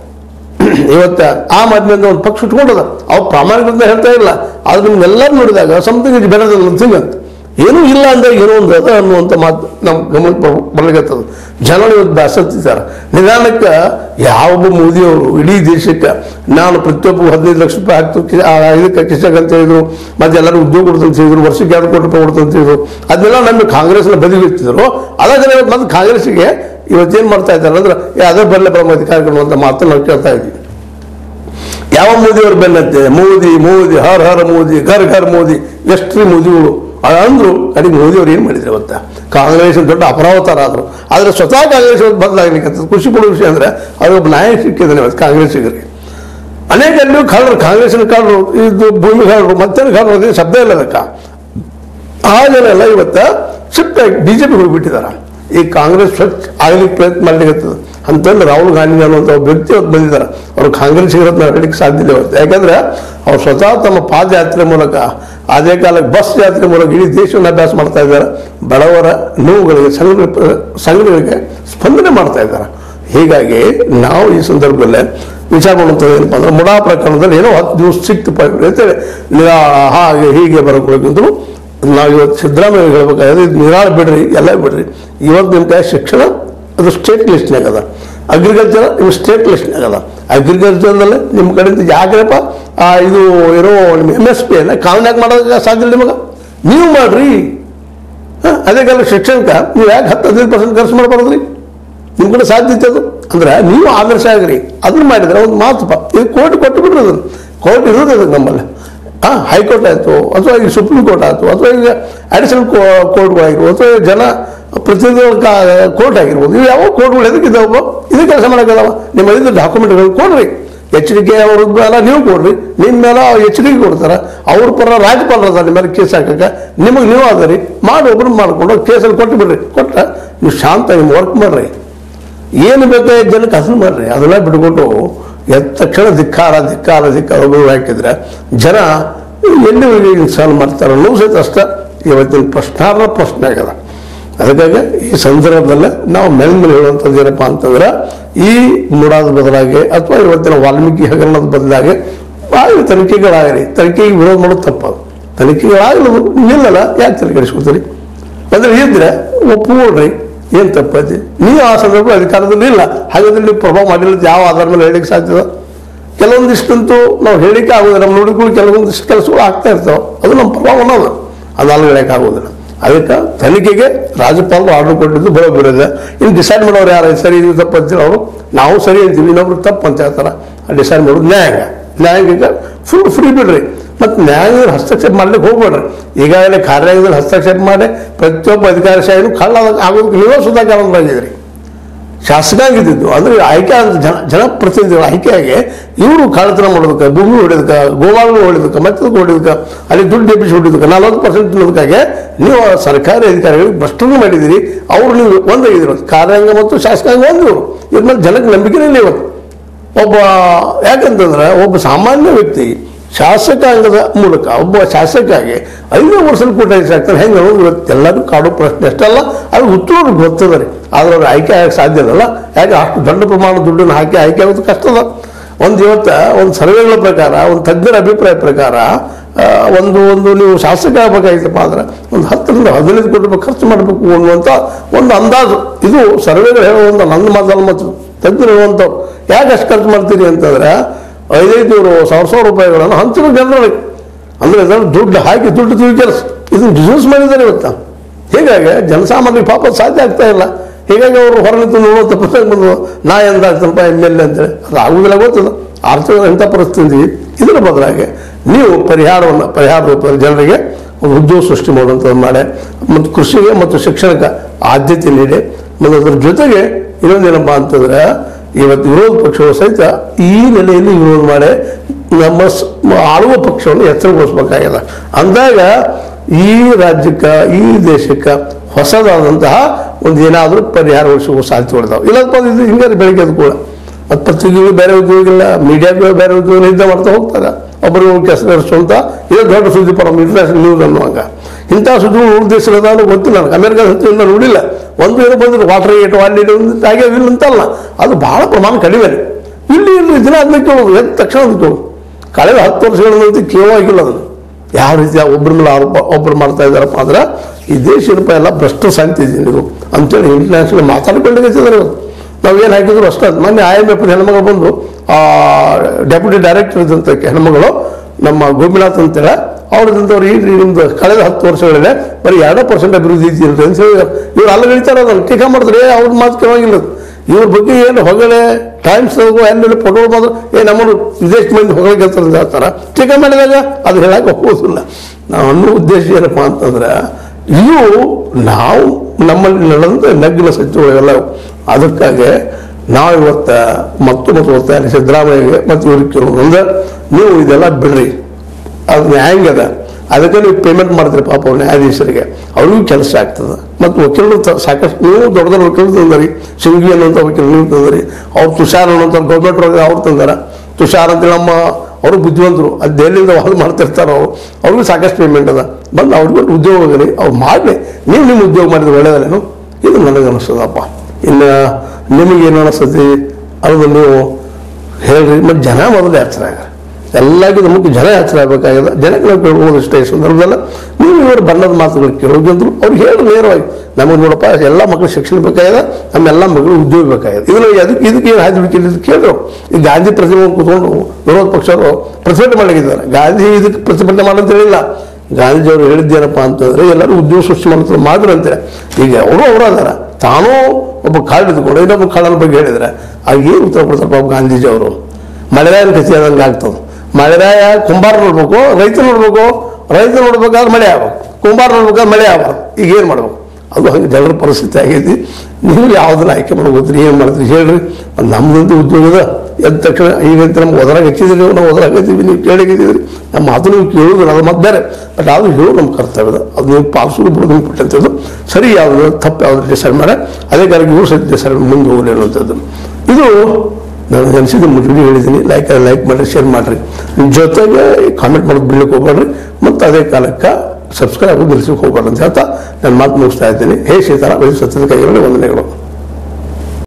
ಇವತ್ತ ಆಮ್ ಆದ್ಮಿ ಅಂತ ಒಂದು ಪಕ್ಷ ಇಟ್ಕೊಂಡದ ಅವ್ರು ಪ್ರಾಮಾಣಿಕದಿಂದ ಹೇಳ್ತಾ ಇಲ್ಲ ಆದ್ರೆ ನಿಮ್ಗೆಲ್ಲರೂ ನೋಡಿದಾಗ something is better than thing ಅಂತ ಏನೂ ಇಲ್ಲ ಅಂದ್ರೆ ಏನೋ ಒಂದು ಅದ ಅನ್ನುವಂಥ ಮಾತು ನಮ್ಮ ಗಮನಕ್ಕೆ ಬರ್ಲಿಕ್ಕತ್ತದ ಜನ ಇವತ್ತು ಬೇಸತ್ತಿದ್ದಾರೆ ನಿಧಾನಕ್ಕೆ ಯಾವೊಬ್ಬ ಮೋದಿಯವರು ಇಡೀ ದೇಶಕ್ಕೆ ನಾನು ಪ್ರತಿಯೊಬ್ಬ ಹದಿನೈದು ಲಕ್ಷ ರೂಪಾಯಿ ಹಾಕ್ತು ಕಿ- ಆ ಇದಕ್ಕೆ ಕಿಶಕ್ ಅಂತ ಹೇಳಿದ್ರು ಮತ್ತೆ ಎಲ್ಲರೂ ಉದ್ಯೋಗ ಕೊಡ್ತಂತ ಹೇಳಿದ್ರು ವರ್ಷಕ್ಕೆ ಎರಡು ಕೋಟಿ ರೂಪಾಯಿ ಕೊಡ್ತಂತ ಹೇಳಿದ್ರು ಅದನ್ನೆಲ್ಲ ನಮ್ಮ ಕಾಂಗ್ರೆಸ್ನ ಬದಿಗಿರ್ತಿದ್ರು ಅದಾದ್ರೆ ಇವತ್ತು ಮತ್ತೆ ಕಾಂಗ್ರೆಸ್ಸಿಗೆ ಇವತ್ತೇನು ಮಾಡ್ತಾ ಇದ್ದಾರೆ ಅಂದ್ರೆ ಏ, ಅದೇ ಬರಲೇ ಬರಮ ಅಧಿಕಾರಿಗಳು ಅಂತ ಮಾತನ್ನು ನಾವು ಕೇಳ್ತಾ ಇದ್ದೀವಿ ಯಾವ ಮೋದಿಯವರು ಬೆನ್ನತ್ತೆ ಮೋದಿ ಮೋದಿ ಹರ್ ಹರ್ ಮೋದಿ ಘರ್ ಘರ್ ಮೋದಿ ಎಷ್ಟು ಮೋದಿಗಳು ಅಂದ್ರು ಕಡೆಗೆ ಮೋದಿಯವರು ಏನು ಮಾಡಿದ್ರು ಗೊತ್ತಾ ಕಾಂಗ್ರೆಸ್ ದೊಡ್ಡ ಅಪರಾವತಾರ ಆದರು ಆದರೆ ಸ್ವತಃ ಕಾಂಗ್ರೆಸ್ ಇವತ್ತು ಬದಲಾಗಲಿಕ್ಕೆ ಖುಷಿ ಪಡೋ ವಿಷಯ ಅಂದ್ರೆ ಅದೊಬ್ಬ ನಾಯಕ ಸಿಕ್ಕಿದ್ದಾನೆ ಇವತ್ತು ಕಾಂಗ್ರೆಸ್ಸಿಗರಿಗೆ ಅನೇಕ ಎಲ್ಲರೂ ಕಳ್ಳರು ಕಾಂಗ್ರೆಸ್ಸಿನ ಕಳ್ಳರು ಇದು ಭೂಮಿ ಕಳ್ಳರು ಮತ್ತೇನು ಕಳ್ಳರು ಅದೇ ಶಬ್ದ ಇಲ್ಲ ಅದಕ್ಕೆ ಆ ಜನ ಎಲ್ಲ ಇವತ್ತ ಶಿಫ್ಟ್ ಆಗಿ ಬಿಜೆಪಿ ಹೋಗ್ಬಿಟ್ಟಿದ್ದಾರೆ ಈ ಕಾಂಗ್ರೆಸ್ ಸ್ವಚ್ಛ ಆಗ್ಲಿಕ್ಕೆ ಪ್ರಯತ್ನ ಮಾಡ್ಲಿಕ್ಕೆ ಅಂತಂದ್ರೆ ರಾಹುಲ್ ಗಾಂಧಿ ಅನ್ನುವಂಥ ಒಬ್ಬ ವ್ಯಕ್ತಿ ಅವತ್ತು ಬಂದಿದ್ದಾರೆ ಅವರು ಕಾಂಗ್ರೆಸ್ ಇರೋದನ್ನ ಹೇಳಲಿಕ್ಕೆ ಸಾಧ್ಯ ಇಲ್ಲ ಇವತ್ತು ಯಾಕಂದ್ರೆ ಅವ್ರು ಸ್ವತಃ ತಮ್ಮ ಪಾದಯಾತ್ರೆ ಮೂಲಕ ಅದೇ ಕಾಲಕ್ಕೆ ಬಸ್ ಯಾತ್ರೆ ಮೂಲಕ ಇಡೀ ದೇಶವನ್ನು ಅಭ್ಯಾಸ ಮಾಡ್ತಾ ಇದ್ದಾರೆ ಬಡವರ ನೋವುಗಳಿಗೆ ಸಂಘ ಸಂಘಗಳಿಗೆ ಸ್ಪಂದನೆ ಮಾಡ್ತಾ ಇದ್ದಾರೆ ಹೀಗಾಗಿ ನಾವು ಈ ಸಂದರ್ಭದಲ್ಲೇ ವಿಚಾರ ಮಾಡುವಂಥದ್ದು ಏನಪ್ಪ ಅಂದ್ರೆ ಮುಡಾ ಪ್ರಕರಣದಲ್ಲಿ ಏನೋ ಹತ್ತು ದಿವಸ ಸಿಕ್ತಪ್ಪ ಇವ್ರು ಅಂತೇಳಿ ನಿರಾ ಹಾಗೆ ಹೀಗೆ ಬರಕೊಳಕ್ಕಿಂತಲೂ ನಾವು ಇವತ್ತು ಸಿದ್ದರಾಮಯ್ಯ ಹೇಳ್ಬೇಕಾದ್ರೆ ಇದು ನಿರಾಳ ಬಿಡ್ರಿ ಎಲ್ಲ ಬಿಡ್ರಿ ಇವತ್ತು ನಿಮ್ಮ ಕೈ ಶಿಕ್ಷಣ ಅದು ಸ್ಟೇಟ್ ಲಿಸ್ಟ್ನಾಗ ಅದ ಅಗ್ರಿಕಲ್ಚರ್ ನಿಮ್ಮ ಸ್ಟೇಟ್ ಲಿಸ್ಟ್ನಾಗ ಅದ ಅಗ್ರಿಕಲ್ಚರ್ದಲ್ಲಿ ನಿಮ್ಮ ಕಡೆಯಿಂದ ಯಾಕ್ರಪ್ಪ ಆ, ಇದು ಏನೋ ನಿಮ್ಮ ಎಮ್ ಎಸ್ ಪಿ ಅನ್ನ ಕಾವನ್ಯಾಗ ಮಾಡೋದಕ್ಕೆ ಸಾಧ್ಯ ಇಲ್ಲ ನಿಮಗೆ ನೀವು ಮಾಡ್ರಿ ಹ, ಅದೇ ಕಾಲ ಶಿಕ್ಷಣಕ್ಕೆ ನೀವು ಯಾಕೆ ಹತ್ತು ಹದಿನೈದು ಪರ್ಸೆಂಟ್ ಖರ್ಚು ಮಾಡಬಾರ್ದ್ರಿ ನಿಮ್ಮ ಕಡೆ ಸಾಧ್ಯತೆ ಅದು ಅಂದ್ರೆ ನೀವು ಆದರ್ಶ ಆಗ್ರಿ ಅದನ್ನ ಮಾಡಿದ್ರೆ ಒಂದು ಮಾತುಪ್ಪ ಇದು ಕೋರ್ಟ್ ಕೊಟ್ಟು ಬಿಡ್ರಿ ಅದನ್ನು ಕೋರ್ಟ್ ಇರೋದು ಅದಕ್ಕೆ ನಮ್ಮಲ್ಲಿ ಹಾಂ ಹೈಕೋರ್ಟ್ ಆಯಿತು ಅಥವಾ ಈಗ ಸುಪ್ರೀಂ ಕೋರ್ಟ್ ಆಯಿತು ಅಥವಾ ಈಗ ಅಡಿಷನಲ್ ಕೋರ್ಟ್ಗಳಾಗಿರ್ಬೋದು ಅಥವಾ ಜನ ಪ್ರತಿನಿಧಿಗಳ ಕೋರ್ಟ್ ಆಗಿರ್ಬೋದು ಇವು ಯಾವ ಕೋರ್ಟ್ಗಳು ಎದಕ್ಕೆ ಇದಾವ ಇದು ಕೆಲಸ ಮಾಡೋಕ್ಕಲ್ಲವ ನಿಮ್ಮ ಇದು ಡಾಕ್ಯುಮೆಂಟ್ಗಳು ಕೊಡ್ರಿ ಎಚ್ಚರಿಕೆ ಅವ್ರ ಮೇಲೆ ನೀವು ಕೊಡ್ರಿ ನಿಮ್ಮ ಮೇಲೆ ಎಚ್ಚರಿಕೆ ಕೊಡ್ತಾರೆ ಅವ್ರ ಪರ ರಾಜ್ಯಪಾಲರು ಅದಾರ ನಿಮ್ಮ ಮೇಲೆ ಕೇಸ್ ಹಾಕಕ್ಕೆ ನಿಮಗೆ ನೀವು ಅದರಿ ಮಾಡಿ ಒಬ್ರು ಮಾಡ್ಕೊಂಡು ಕೇಸಲ್ಲಿ ಕೊಟ್ಟು ಬಿಡ್ರಿ ಕೊಟ್ಟ ನೀವು ಶಾಂತ ನಿಮ್ಮ ವರ್ಕ್ ಮಾಡ್ರಿ ಏನು ಬೇಕಾದ ಜನಕ್ಕೆ ಅದನ್ನ ಮಾಡ್ರಿ ಅದೆಲ್ಲ ಬಿಟ್ಕೊಟ್ಟು ಎದ್ದ ತಕ್ಷಣ ಧಿಕ್ಕಾರ ಧಿಕ್ಕಾರ ಧಿಕ್ಕಾರ ಒಬ್ಬರು ಹಾಕಿದ್ರೆ ಜನ ಎಲ್ಲಿ ಹೋಗಿ ಇನ್ಸ್ಟಾಲ್ ಮಾಡ್ತಾರೆ ಅನ್ನೋದು ಸಹಿತ ಅಷ್ಟ ಇವತ್ತಿನ ಪ್ರಶ್ನಾರ್ಹ ಪ್ರಶ್ನೆ ಆಗ್ಯದ ಅದಕ್ಕಾಗಿ ಈ ಸಂದರ್ಭದಲ್ಲೇ ನಾವು ಮೇಲೆ ಮೇಲೆ ಹೇಳುವಂಥದ್ದು ಏನಪ್ಪ ಅಂತಂದ್ರೆ ಈ ಮುಡಾದ ಬದಲಾಗಿ ಅಥವಾ ಇವತ್ತಿನ ವಾಲ್ಮೀಕಿ ಹಗರಣದ ಬದಲಾಗಿ ಆಗಲಿ ತನಿಖೆಗಳಾಗಲಿ ತನಿಖೆಗೆ ವಿರೋಧ ಮಾಡೋದು ತಪ್ಪದು ತನಿಖೆಗಳಾಗಲು ನಿಲ್ಲಲ್ಲ ಯಾಕೆ ತಲೆ ಕೆಡಿಸ್ಕೊತೀರಿ ಅಂದ್ರೆ ಇದ್ರೆ ಒಪ್ಪಿಕೊಡ್ರಿ ಏನ್ ತಪ್ಪೈತಿ ನೀವು ಆ ಸಂದರ್ಭ ಅಧಿಕಾರದಲ್ಲಿ ಇಲ್ಲ ಹಾಗಾದ್ರೆ ನೀವು ಪ್ರಭಾವ ಮಾಡಿಲ್ಲ ಅಂತ ಯಾವ ಆಧಾರ ಮೇಲೆ ಹೇಳಿಕ್ಕೆ ಸಾಧ್ಯದ ಕೆಲವೊಂದಿಷ್ಟಂತೂ ನಾವು ಹೇಳಿಕೆ ಆಗೋದಿಲ್ಲ ನಮ್ಮ ನೋಡಿಕೊಂಡು ಕೆಲವೊಂದಿಷ್ಟು ಕೆಲಸಗಳು ಆಗ್ತಾ ಇರ್ತಾವೆ ಅದು ನಮ್ಮ ಪ್ರಭಾವ ಅನ್ನೋದು ಅದು ಅಲ್ಗಳಕ್ಕೆ ಆಗೋದಿಲ್ಲ ಅದಕ್ಕೆ ತನಿಖೆಗೆ ರಾಜ್ಯಪಾಲರು ಆರ್ಡರ್ ಕೊಟ್ಟಿದ್ದು ಬರೋಬರಿದೆ ಇನ್ನು ಡಿಸೈಡ್ ಮಾಡೋರು ಯಾರು ಸರಿ ಇದು ತಪ್ಪು ಅಂತೀರಿ ಅವರು ನಾವು ಸರಿ ಅಂತೀವಿ ಇನ್ನೊಬ್ರು ತಪ್ಪು ಅಂತ ಹೇಳ್ತಾರೆ ಡಿಸೈಡ್ ಮಾಡೋದು ನ್ಯಾಯಾಂಗ ನ್ಯಾಯಾಂಗಿಕ ಫುಲ್ ಫ್ರೀ ಬಿಡ್ರಿ ಮತ್ತು ನ್ಯಾಯಾಂಗದಲ್ಲಿ ಹಸ್ತಕ್ಷೇಪ ಮಾಡ್ಲಿಕ್ಕೆ ಹೋಗ್ಬೇಡ್ರಿ ಈಗಾಗಲೇ ಕಾರ್ಯಾಂಗದಲ್ಲಿ ಹಸ್ತಕ್ಷೇಪ ಮಾಡಿ ಪ್ರತಿಯೊಬ್ಬ ಅಧಿಕಾರಶಾಹಿನೂ ಕಳ್ಳ ಆಗೋದಕ್ಕೆ ನೀವೇ ಸುಧಾ ಕಾರಣರಾಗಿದ್ರಿ ಶಾಸಕಾಗಿದ್ದು ಅಂದ್ರೆ ಆಯ್ಕೆ ಆದ ಜನ ಜನಪ್ರತಿನಿಧಿಗಳ ಆಯ್ಕೆಯಾಗಿ ಇವರು ಕಳ್ಳತನ ಮಾಡೋದಕ್ಕೆ ಭೂಮಿ ಹೊಡೆದಕ್ಕೆ ಗೋವಾಗಳು ಹೊಡೆದಕ್ಕೆ ಮತ್ತೆ ಹೊಡೆದಕ್ಕೆ ಅಲ್ಲಿ ದುಡ್ಡು ಎಬ್ಬಿಸಿ ಹೊಡೆದಕ್ಕೆ ನಲವತ್ತು ಪರ್ಸೆಂಟ್ ತಿನ್ನೋದಕ್ಕಾಗಿ ನೀವು ಸರ್ಕಾರಿ ಅಧಿಕಾರಿಗಳಿಗೆ ಭ್ರಷ್ಟನ್ನು ಮಾಡಿದಿರಿ ಅವರು ನೀವು ಒಂದಾಗಿದ್ದೀರಿ ಕಾರ್ಯಾಂಗ ಮತ್ತು ಶಾಸಕಾಂಗ ಒಂದು ಇವ್ರ ಮೇಲೆ ಜನಕ್ಕೆ ನಂಬಿಕೆನೇ ಇಲ್ಲ ಇವತ್ತು ಒಬ್ಬ ಯಾಕಂತಂದ್ರೆ ಒಬ್ಬ ಸಾಮಾನ್ಯ ವ್ಯಕ್ತಿ ಶಾಸಕಾಂಗದ ಮೂಲಕ ಒಬ್ಬ ಶಾಸಕಾಗಿ ಐದು ವರ್ಷದ ಕೂಟ ಆಗ್ತಾನೆ ಹೆಂಗೆ ಅನ್ನೋದು ಇವತ್ತು ಎಲ್ಲರೂ ಕಾಡೋ ಪ್ರಶ್ನೆ ಅಷ್ಟಲ್ಲ ಅದು ಉತ್ತರ ಅವ್ರಿಗೆ ಗೊತ್ತದ ರೀ ಆದ್ರೆ ಅವ್ರು ಆಯ್ಕೆ ಆಗಕ್ಕೆ ಸಾಧ್ಯ ಇಲ್ಲಲ್ಲ ಯಾಕೆ ಅಷ್ಟು ದೊಡ್ಡ ಪ್ರಮಾಣದ ದುಡ್ಡನ್ನು ಹಾಕಿ ಆಯ್ಕೆ ಆಗೋದು ಕಷ್ಟದ ಒಂದು ಇವತ್ತು ಒಂದು ಸರ್ವೆಗಳ ಪ್ರಕಾರ ಒಂದು ತಜ್ಞರ ಅಭಿಪ್ರಾಯ ಪ್ರಕಾರ ಆ, ಒಂದು ಒಂದು ನೀವು ಶಾಸಕ ಆಗಬೇಕಾಗಿತ್ತಪ್ಪ ಅಂದ್ರೆ ಒಂದು ಹತ್ತರಿಂದ ಹದಿನೈದು ಕೋಟಿ ರೂಪಾಯಿ ಖರ್ಚು ಮಾಡಬೇಕು ಅನ್ನುವಂಥ ಒಂದು ಅಂದಾಜು ಇದು ಸರ್ವೆಗಳು ಹೇಳೋ ಒಂದು ನನ್ನ ಮಾತಲ್ಲ ಮತ್ತು ತಜ್ಞರು ಹೇಳುವಂಥವ್ರು ಯಾಕೆ ಅಷ್ಟು ಖರ್ಚು ಮಾಡ್ತೀರಿ ಅಂತಂದ್ರೆ ಐದೈದು ನೂರು ಸಾವಿರ ಸಾವಿರ ರೂಪಾಯಿಗಳನ್ನು ಹಂಚಿನ ಜನರಿಗೆ ಅಂದ್ರೆ ಇದನ್ನು ದುಡ್ಡು ಹಾಕಿ ದುಡ್ಡು ತಿಳ್ಕೆಲ್ಸ ಇದನ್ನು ಬಿಸ್ನೆಸ್ ಮಾಡಿದ್ದಾರೆ ಇವತ್ತು ಹೀಗಾಗಿ ಜನಸಾಮಾನ್ಯರಿಗೆ ಪಾಪ ಸಾಧ್ಯ ಆಗ್ತಾ ಇಲ್ಲ ಹೀಗಾಗಿ ಅವರು ಹೊರ ನಿಂತು ನೋಡುವಂಥ ಪ್ರಸಂಗ ಬಂದು ನಾ ಎಂದಾಗ್ತನಪ್ಪ ಎಮ್ ಎಲ್ ಎ ಅಂತೇಳಿ ಅದು ಆಗುವುದಿಲ್ಲ ಗೊತ್ತದ ಆರ್ಥಿಕ ಎಂಥ ಪರಿಸ್ಥಿತಿ ಇದರ ಬದಲಾಗಿ ನೀವು ಪರಿಹಾರವನ್ನು ಪರಿಹಾರ ರೂಪದಲ್ಲಿ ಜನರಿಗೆ ಒಂದು ಉದ್ಯೋಗ ಸೃಷ್ಟಿ ಮಾಡುವಂಥದ್ದು ಮಾಡಿ ಮತ್ತು ಕೃಷಿಗೆ ಮತ್ತು ಶಿಕ್ಷಣಕ್ಕೆ ಆದ್ಯತೆ ನೀಡಿ ಮತ್ತು ಅದ್ರ ಜೊತೆಗೆ ಇನ್ನೊಂದೇನಪ್ಪ ಅಂತಂದ್ರೆ ಇವತ್ತು ವಿರೋಧ ಪಕ್ಷಗಳು ಸಹಿತ ಈ ನೆಲೆಯಲ್ಲಿ ವಿರೋಧ ಮಾಡಿ ನಮ್ಮ ಸ್- ಆಳುವ ಪಕ್ಷವನ್ನು ಎಚ್ಚರಗೊಳಿಸ್ಬೇಕಾಗಿದೆ ಅಂದಾಗ ಈ ರಾಜ್ಯಕ್ಕೆ ಈ ದೇಶಕ್ಕೆ ಹೊಸದಾದಂತಹ ಒಂದು ಏನಾದರೂ ಪರಿಹಾರಗಳು ಸಿಗುವ ಸಾಧ್ಯತೆಗಳಿದಾವೆ ಇಲ್ಲಪ್ಪ ಇದು ಹಿಂಗೆ ಬೆಳಿಗ್ಗೆ ಅದು ಕೂಡ ಮತ್ತು ಪತ್ರಿಕೆಗಳು ಬೇರೆ ಉದ್ಯೋಗ ಇಲ್ಲ ಮೀಡಿಯಾಗಳು ಬೇರೆ ಉದ್ಯೋಗ ನಿದ್ದೆ ಮಾಡ್ತಾ ಹೋಗ್ತಾರೆ ಒಬ್ಬರು ಕೆಲಸ ಸ್ವಂತ ಇದು ದೊಡ್ಡ ಸುದ್ದಿ ಪರಮ ಇಂಟರ್ನ್ಯಾಷನಲ್ ನ್ಯೂಸ್ ಅನ್ನುವಾಗ ಇಂಥ ಸುದ್ದಿಗಳು ಮೂರು ದೇಶಗಳದಾದ್ರು ಗೊತ್ತಿಲ್ಲ ನನಗೆ ಅಮೆರಿಕ ಸುದ್ದಿ ಇನ್ನೂ ನೋಡಿಲ್ಲ ಒಂದು ಏನೋ ಬಂದ್ರೆ ವಾಟರ್ ಏಟ್ ಅಲ್ಲಿ ಹಾಗೆ ಇಲ್ಲ ಅಂತಲ್ಲ ಅದು ಬಹಳ ಪ್ರಮಾಣ ಕಡಿಮೆ ಇಲ್ಲಿ ಇಲ್ಲಿ ದಿನ ಅದನ್ನ ಕೇಳೋದು ಎದ್ದ ತಕ್ಷಣ ಅದು ಕೇಳೋದು ಕಳೆದ ಹತ್ತು ವರ್ಷಗಳಿಂದ ಕೇಳುವಾಗಿಲ್ಲ ಅದನ್ನು ಯಾವ ರೀತಿ ಒಬ್ಬರ ಮೇಲೆ ಆರೋಪ ಒಬ್ಬರು ಮಾಡ್ತಾ ಇದ್ದಾರಪ್ಪ ಅಂದ್ರೆ ಈ ದೇಶ ರೂಪಾಯಿ ಎಲ್ಲ ಭ್ರಷ್ಟ ಸಾಂತಿದ್ದೀನಿ ಇದು ಅಂತೇಳಿ ಇಂಟರ್ನ್ಯಾಷನಲ್ ಮಾತಾಡ್ಕೊಂಡಿದ್ದಾರೆ ನಾವು ಏನು ಹಾಕಿದ್ರು ಅಷ್ಟೇ ಮೊನ್ನೆ ಐ ಎಮ್ ಎಫ್ ಹೆಣ್ಮಗಳು ಬಂದು ಡೆಪ್ಯೂಟಿ ಡೈರೆಕ್ಟರ್ ಇದ್ದಂಥ ಹೆಣ್ಮಗಳು ನಮ್ಮ ಗೋಪಿನಾಥ್ ಅಂತೇಳಿ ಅವ್ರದಂತವ್ರು ಈ ನಿಮ್ದು ಕಳೆದ ಹತ್ತು ವರ್ಷಗಳಲ್ಲಿ ಬರೀ ಎರಡು ಪರ್ಸೆಂಟ್ ಅಭಿವೃದ್ಧಿ ಇದ್ದಿಲ್ಲ ಅಂತ ಹೇಳಿ ಇವ್ರು ಅಲ್ಲಿ ಹೇಳ್ತಾರೆ ಅದನ್ನು ಟೀಕಾ ಮಾಡಿದ್ರೆ ಅವ್ರ ಮಾತು ಕೇಳೋಂಗಿಲ್ಲ ಇವ್ರ ಬಗ್ಗೆ ಏನು ಹೊಗಳೆ ಟೈಮ್ಸ್ ಎಲ್ಲೆಲ್ಲಿ ಫೋಟೋ ಬಂದ್ರೆ ಏ ನಮ್ಮನ್ನು ವಿದೇಶ ಮಂದಿ ಹೊಗಳಿಗೆ ಅಂತ ಹೇಳ್ತಾರೆ ಟೀಕಾ ಮಾಡಿದಾಗ ಅದು ಹೇಳಕ್ಕೆ ಹೋಗೋದಿಲ್ಲ ನಾವು ಅನ್ನೋ ಉದ್ದೇಶ ಏನಪ್ಪ ಅಂತಂದ್ರೆ ಇದು ನಾವು ನಮ್ಮಲ್ಲಿ ನಡೆದಂಥ ನಗ್ನ ಸಚಿವಗಳೆಲ್ಲ ಅದಕ್ಕಾಗಿ ನಾವು ಇವತ್ತ ಮತ್ತು ಮತ್ತು ಒತ್ತಾಯ ಸಿದ್ದರಾಮಯ್ಯಗೆ ಮತ್ತು ಇವ್ರಿಗೆ ಕೇಳೋದು ಅಂದ್ರೆ ನೀವು ಇದೆಲ್ಲ ಬಿಡ್ರಿ ಅದು ನ್ಯಾಯಾಂಗದ ಅದಕ್ಕೆ ನೀವು ಪೇಮೆಂಟ್ ಮಾಡ್ತೀರಿ ಪಾಪ ಅವ್ರು ನ್ಯಾಯಾಧೀಶರಿಗೆ ಅವ್ರಿಗೂ ಕೆಲಸ ಆಗ್ತದೆ ಮತ್ತು ವಕೀಲರು ತ- ಸಾಕಷ್ಟು ನೀವು ದೊಡ್ಡ ದೊಡ್ಡ ವಕೀಲರು ತಂದರಿ ಶಿಂಗಿ ಅನ್ನುವಂಥ ವಕೀಲರು ನೀವು ತಂದರಿ ಅವ್ರು ತುಷಾರ್ ಅನ್ನುವಂಥ ಗೌರ್ಮೆಂಟ್ ಒಳಗೆ ಅವ್ರು ತಂದಾರ ತುಷಾರ್ ಅಂತ ನಮ್ಮ ಅವರು ಬುದ್ಧಿವಂತರು ಅದು ದೆಹಲಿಯಿಂದ ವಾದ ಮಾಡ್ತಿರ್ತಾರೆ ಅವರು ಅವ್ರಿಗೂ ಸಾಕಷ್ಟು ಪೇಮೆಂಟ್ ಅದ ಬಂದು ಅವ್ರಿಗೂ ಉದ್ಯೋಗ ಆಗಲಿ ಅವ್ರು ಮಾಡಲಿ ನೀವು ನಿಮ್ಮ ಉದ್ಯೋಗ ಮಾಡಿದ್ರೆ ಒಳ್ಳೆಯದಲ್ಲೇನು ಇದು ನನಗೆ ಅನಿಸ್ತದಪ್ಪ ಇನ್ನು ನಿಮಗೇನು ಅನಿಸ್ತತಿ ಅದು ನೀವು ಹೇಳ್ರಿ ಮತ್ತು ಜನ ಮೊದಲು ಎಚ್ಚರ ಆಗ್ಯಾರ ಎಲ್ಲರಿಗೂ ಮುಖ್ಯ ಜನ ಎಚ್ಚರ ಆಗಬೇಕಾಗಿದೆ ಜನಕ್ಕೆ ನಾವು ಕೇಳ್ಬೋದು ಇಷ್ಟೇ ಈ ಸಂದರ್ಭದಲ್ಲಿ ನೀವು ಇವರು ಬಣ್ಣದ ಮಾತುಗಳು ಕೇಳೋದಂದ್ರು ಅವ್ರಿಗೆ ಹೇಳಿ ನೇರವಾಗಿ ನಮಗೆ ನೋಡಪ್ಪ ಎಲ್ಲ ಮಕ್ಕಳು ಶಿಕ್ಷಣ ಬೇಕಾಗಿದೆ ನಮ್ಮೆಲ್ಲ ಮಕ್ಕಳು ಉದ್ಯೋಗ ಬೇಕಾಗಿದೆ ಇದನ್ನು ಅದಕ್ಕೆ ಇದಕ್ಕೆ ಏನು ಹಾದಿ ಬಿಟ್ಟಿಲ್ಲ ಕೇಳಿದ್ರು ಈ ಗಾಂಧಿ ಪ್ರತಿಭೆ ಕೂತ್ಕೊಂಡು ವಿರೋಧ ಪಕ್ಷರು ಪ್ರತಿಭಟನೆ ಮಾಡಲಿದ್ದಾರೆ ಗಾಂಧಿ ಇದಕ್ಕೆ ಪ್ರತಿಭಟನೆ ಮಾಡಂತ ಹೇಳಿಲ್ಲ ಗಾಂಧೀಜಿಯವರು ಹೇಳಿದ್ದೇನಪ್ಪ ಅಂತಂದ್ರೆ ಎಲ್ಲರೂ ಉದ್ಯೋಗ ಸೃಷ್ಟಿ ಮಾಡ್ತಾರೆ ಮಾಡ್ರಿ ಅಂತೇಳಿ ಈಗ ಅವರು ಅವರು ಅದಾರ ತಾನೂ ಒಬ್ಬ ಕಾಳು ಇದ್ಕೊಂಡು ಇನ್ನೊಬ್ಬ ಕಾಳನ ಬಗ್ಗೆ ಹೇಳಿದ್ರೆ ಆಗ ಏನು ಉತ್ತರ ಕೊಡ್ತಾರೆ ಪಾಪ ಗಾಂಧೀಜಿ ಅವರು ಮಳೆರಾಯನ ಕಥೆ ಆದಂಗೆ ಆಗ್ತದೆ ಮಳೆರಾಯ ಕುಂಬಾರ ನೋಡ್ಬೇಕು ರೈತ ನೋಡ್ಬೇಕು ರೈತ ನೋಡ್ಬೇಕಾದ್ರೆ ಮಳೆ ಆಗ್ಬೇಕು ಕುಂಬಾರ ನೋಡ್ಬೇಕಾದ್ರೆ ಮಳೆ ಆಗ್ಬಾರ್ದು ಈಗ ಏನು ಮಾಡ್ಬೇಕು ಅದು ಹಂಗೆ ಜನರ ಪರಿಸ್ಥಿತಿ ಆಗೈತಿ ನೀವು ಯಾವ್ದನ್ನ ಆಯ್ಕೆ ಮಾಡ್ಬೋದ್ರಿ ಏನು ಮಾಡ್ತೀರಿ ಹೇಳ್ರಿ ಒಂದು ನಮ್ದಂತೂ ಉದ್ಯೋಗದ ಎದ್ದ ತಕ್ಷಣ ಈಗಂತ ನಮ್ಗೆ ಒದರಾಗ ಹಚ್ಚಿದ್ರಿ ನಾವು ಒದರಾಗ ಹಚ್ಚಿದ್ವಿ ನೀವು ಕೇಳಿದ್ದೀರಿ ನಮ್ಮ ಮಾತು ನೀವು ಕೇಳೋದಿಲ್ಲ ಅದು ಮತ್ತೆ ಬೇರೆ ಬಟ್ ಅದು ಹೇಳೋದು ನಮ್ಮ ಕರ್ತವ್ಯದ ಅದು ನೀವು ಪಾಲಿಸೋದು ಬಿಡೋದು ಇಂಪಾರ್ಟೆಂಟ್ ಅದು ಸರಿ ಯಾವುದು ತಪ್ಪು ಯಾವ್ದು ಡಿಸೈಡ್ ಮಾಡಿ ಅದೇ ಕಾರಣಕ್ಕೆ ಇವರು ಸಹ ಡಿಸೈಡ್ ಮುಂದೆ ಹೋಗಲಿ ಅನ್ನುವಂಥದ್ದು ಇದು ನನಗೆ ಅನಿಸಿದ ವಿಡಿಯೋ ಹೇಳಿದ್ದೀನಿ ಲೈಕ್ ಲೈಕ್ ಮಾಡಿರಿ ಶೇರ್ ಮಾಡಿರಿ ಜೊತೆಗೆ ಕಾಮೆಂಟ್ ಮಾಡೋದು ಬಿಡ್ಲಿಕ್ಕೆ ಹೋಗ್ಬೇಡ್ರಿ ಮತ್ತು ಅದೇ ಕಾಲಕ್ಕೆ ಸಬ್ಸ್ಕ್ರೈಬ್ ನಿಲ್ಸಕ್ಕೆ ಹೋಗ್ಬೇಡ್ರಿ ಅಂತ ಹೇಳ್ತಾ ನಾನು ಮಾತು ಮುಗಿಸ್ತಾ ಇದ್ದೀನಿ ಹೇ ಸೀತಾರಾಮ್ ಇದು ಸತ್ಯದ ಕೈಯಲ್ಲಿ ವಂದನೆಗಳು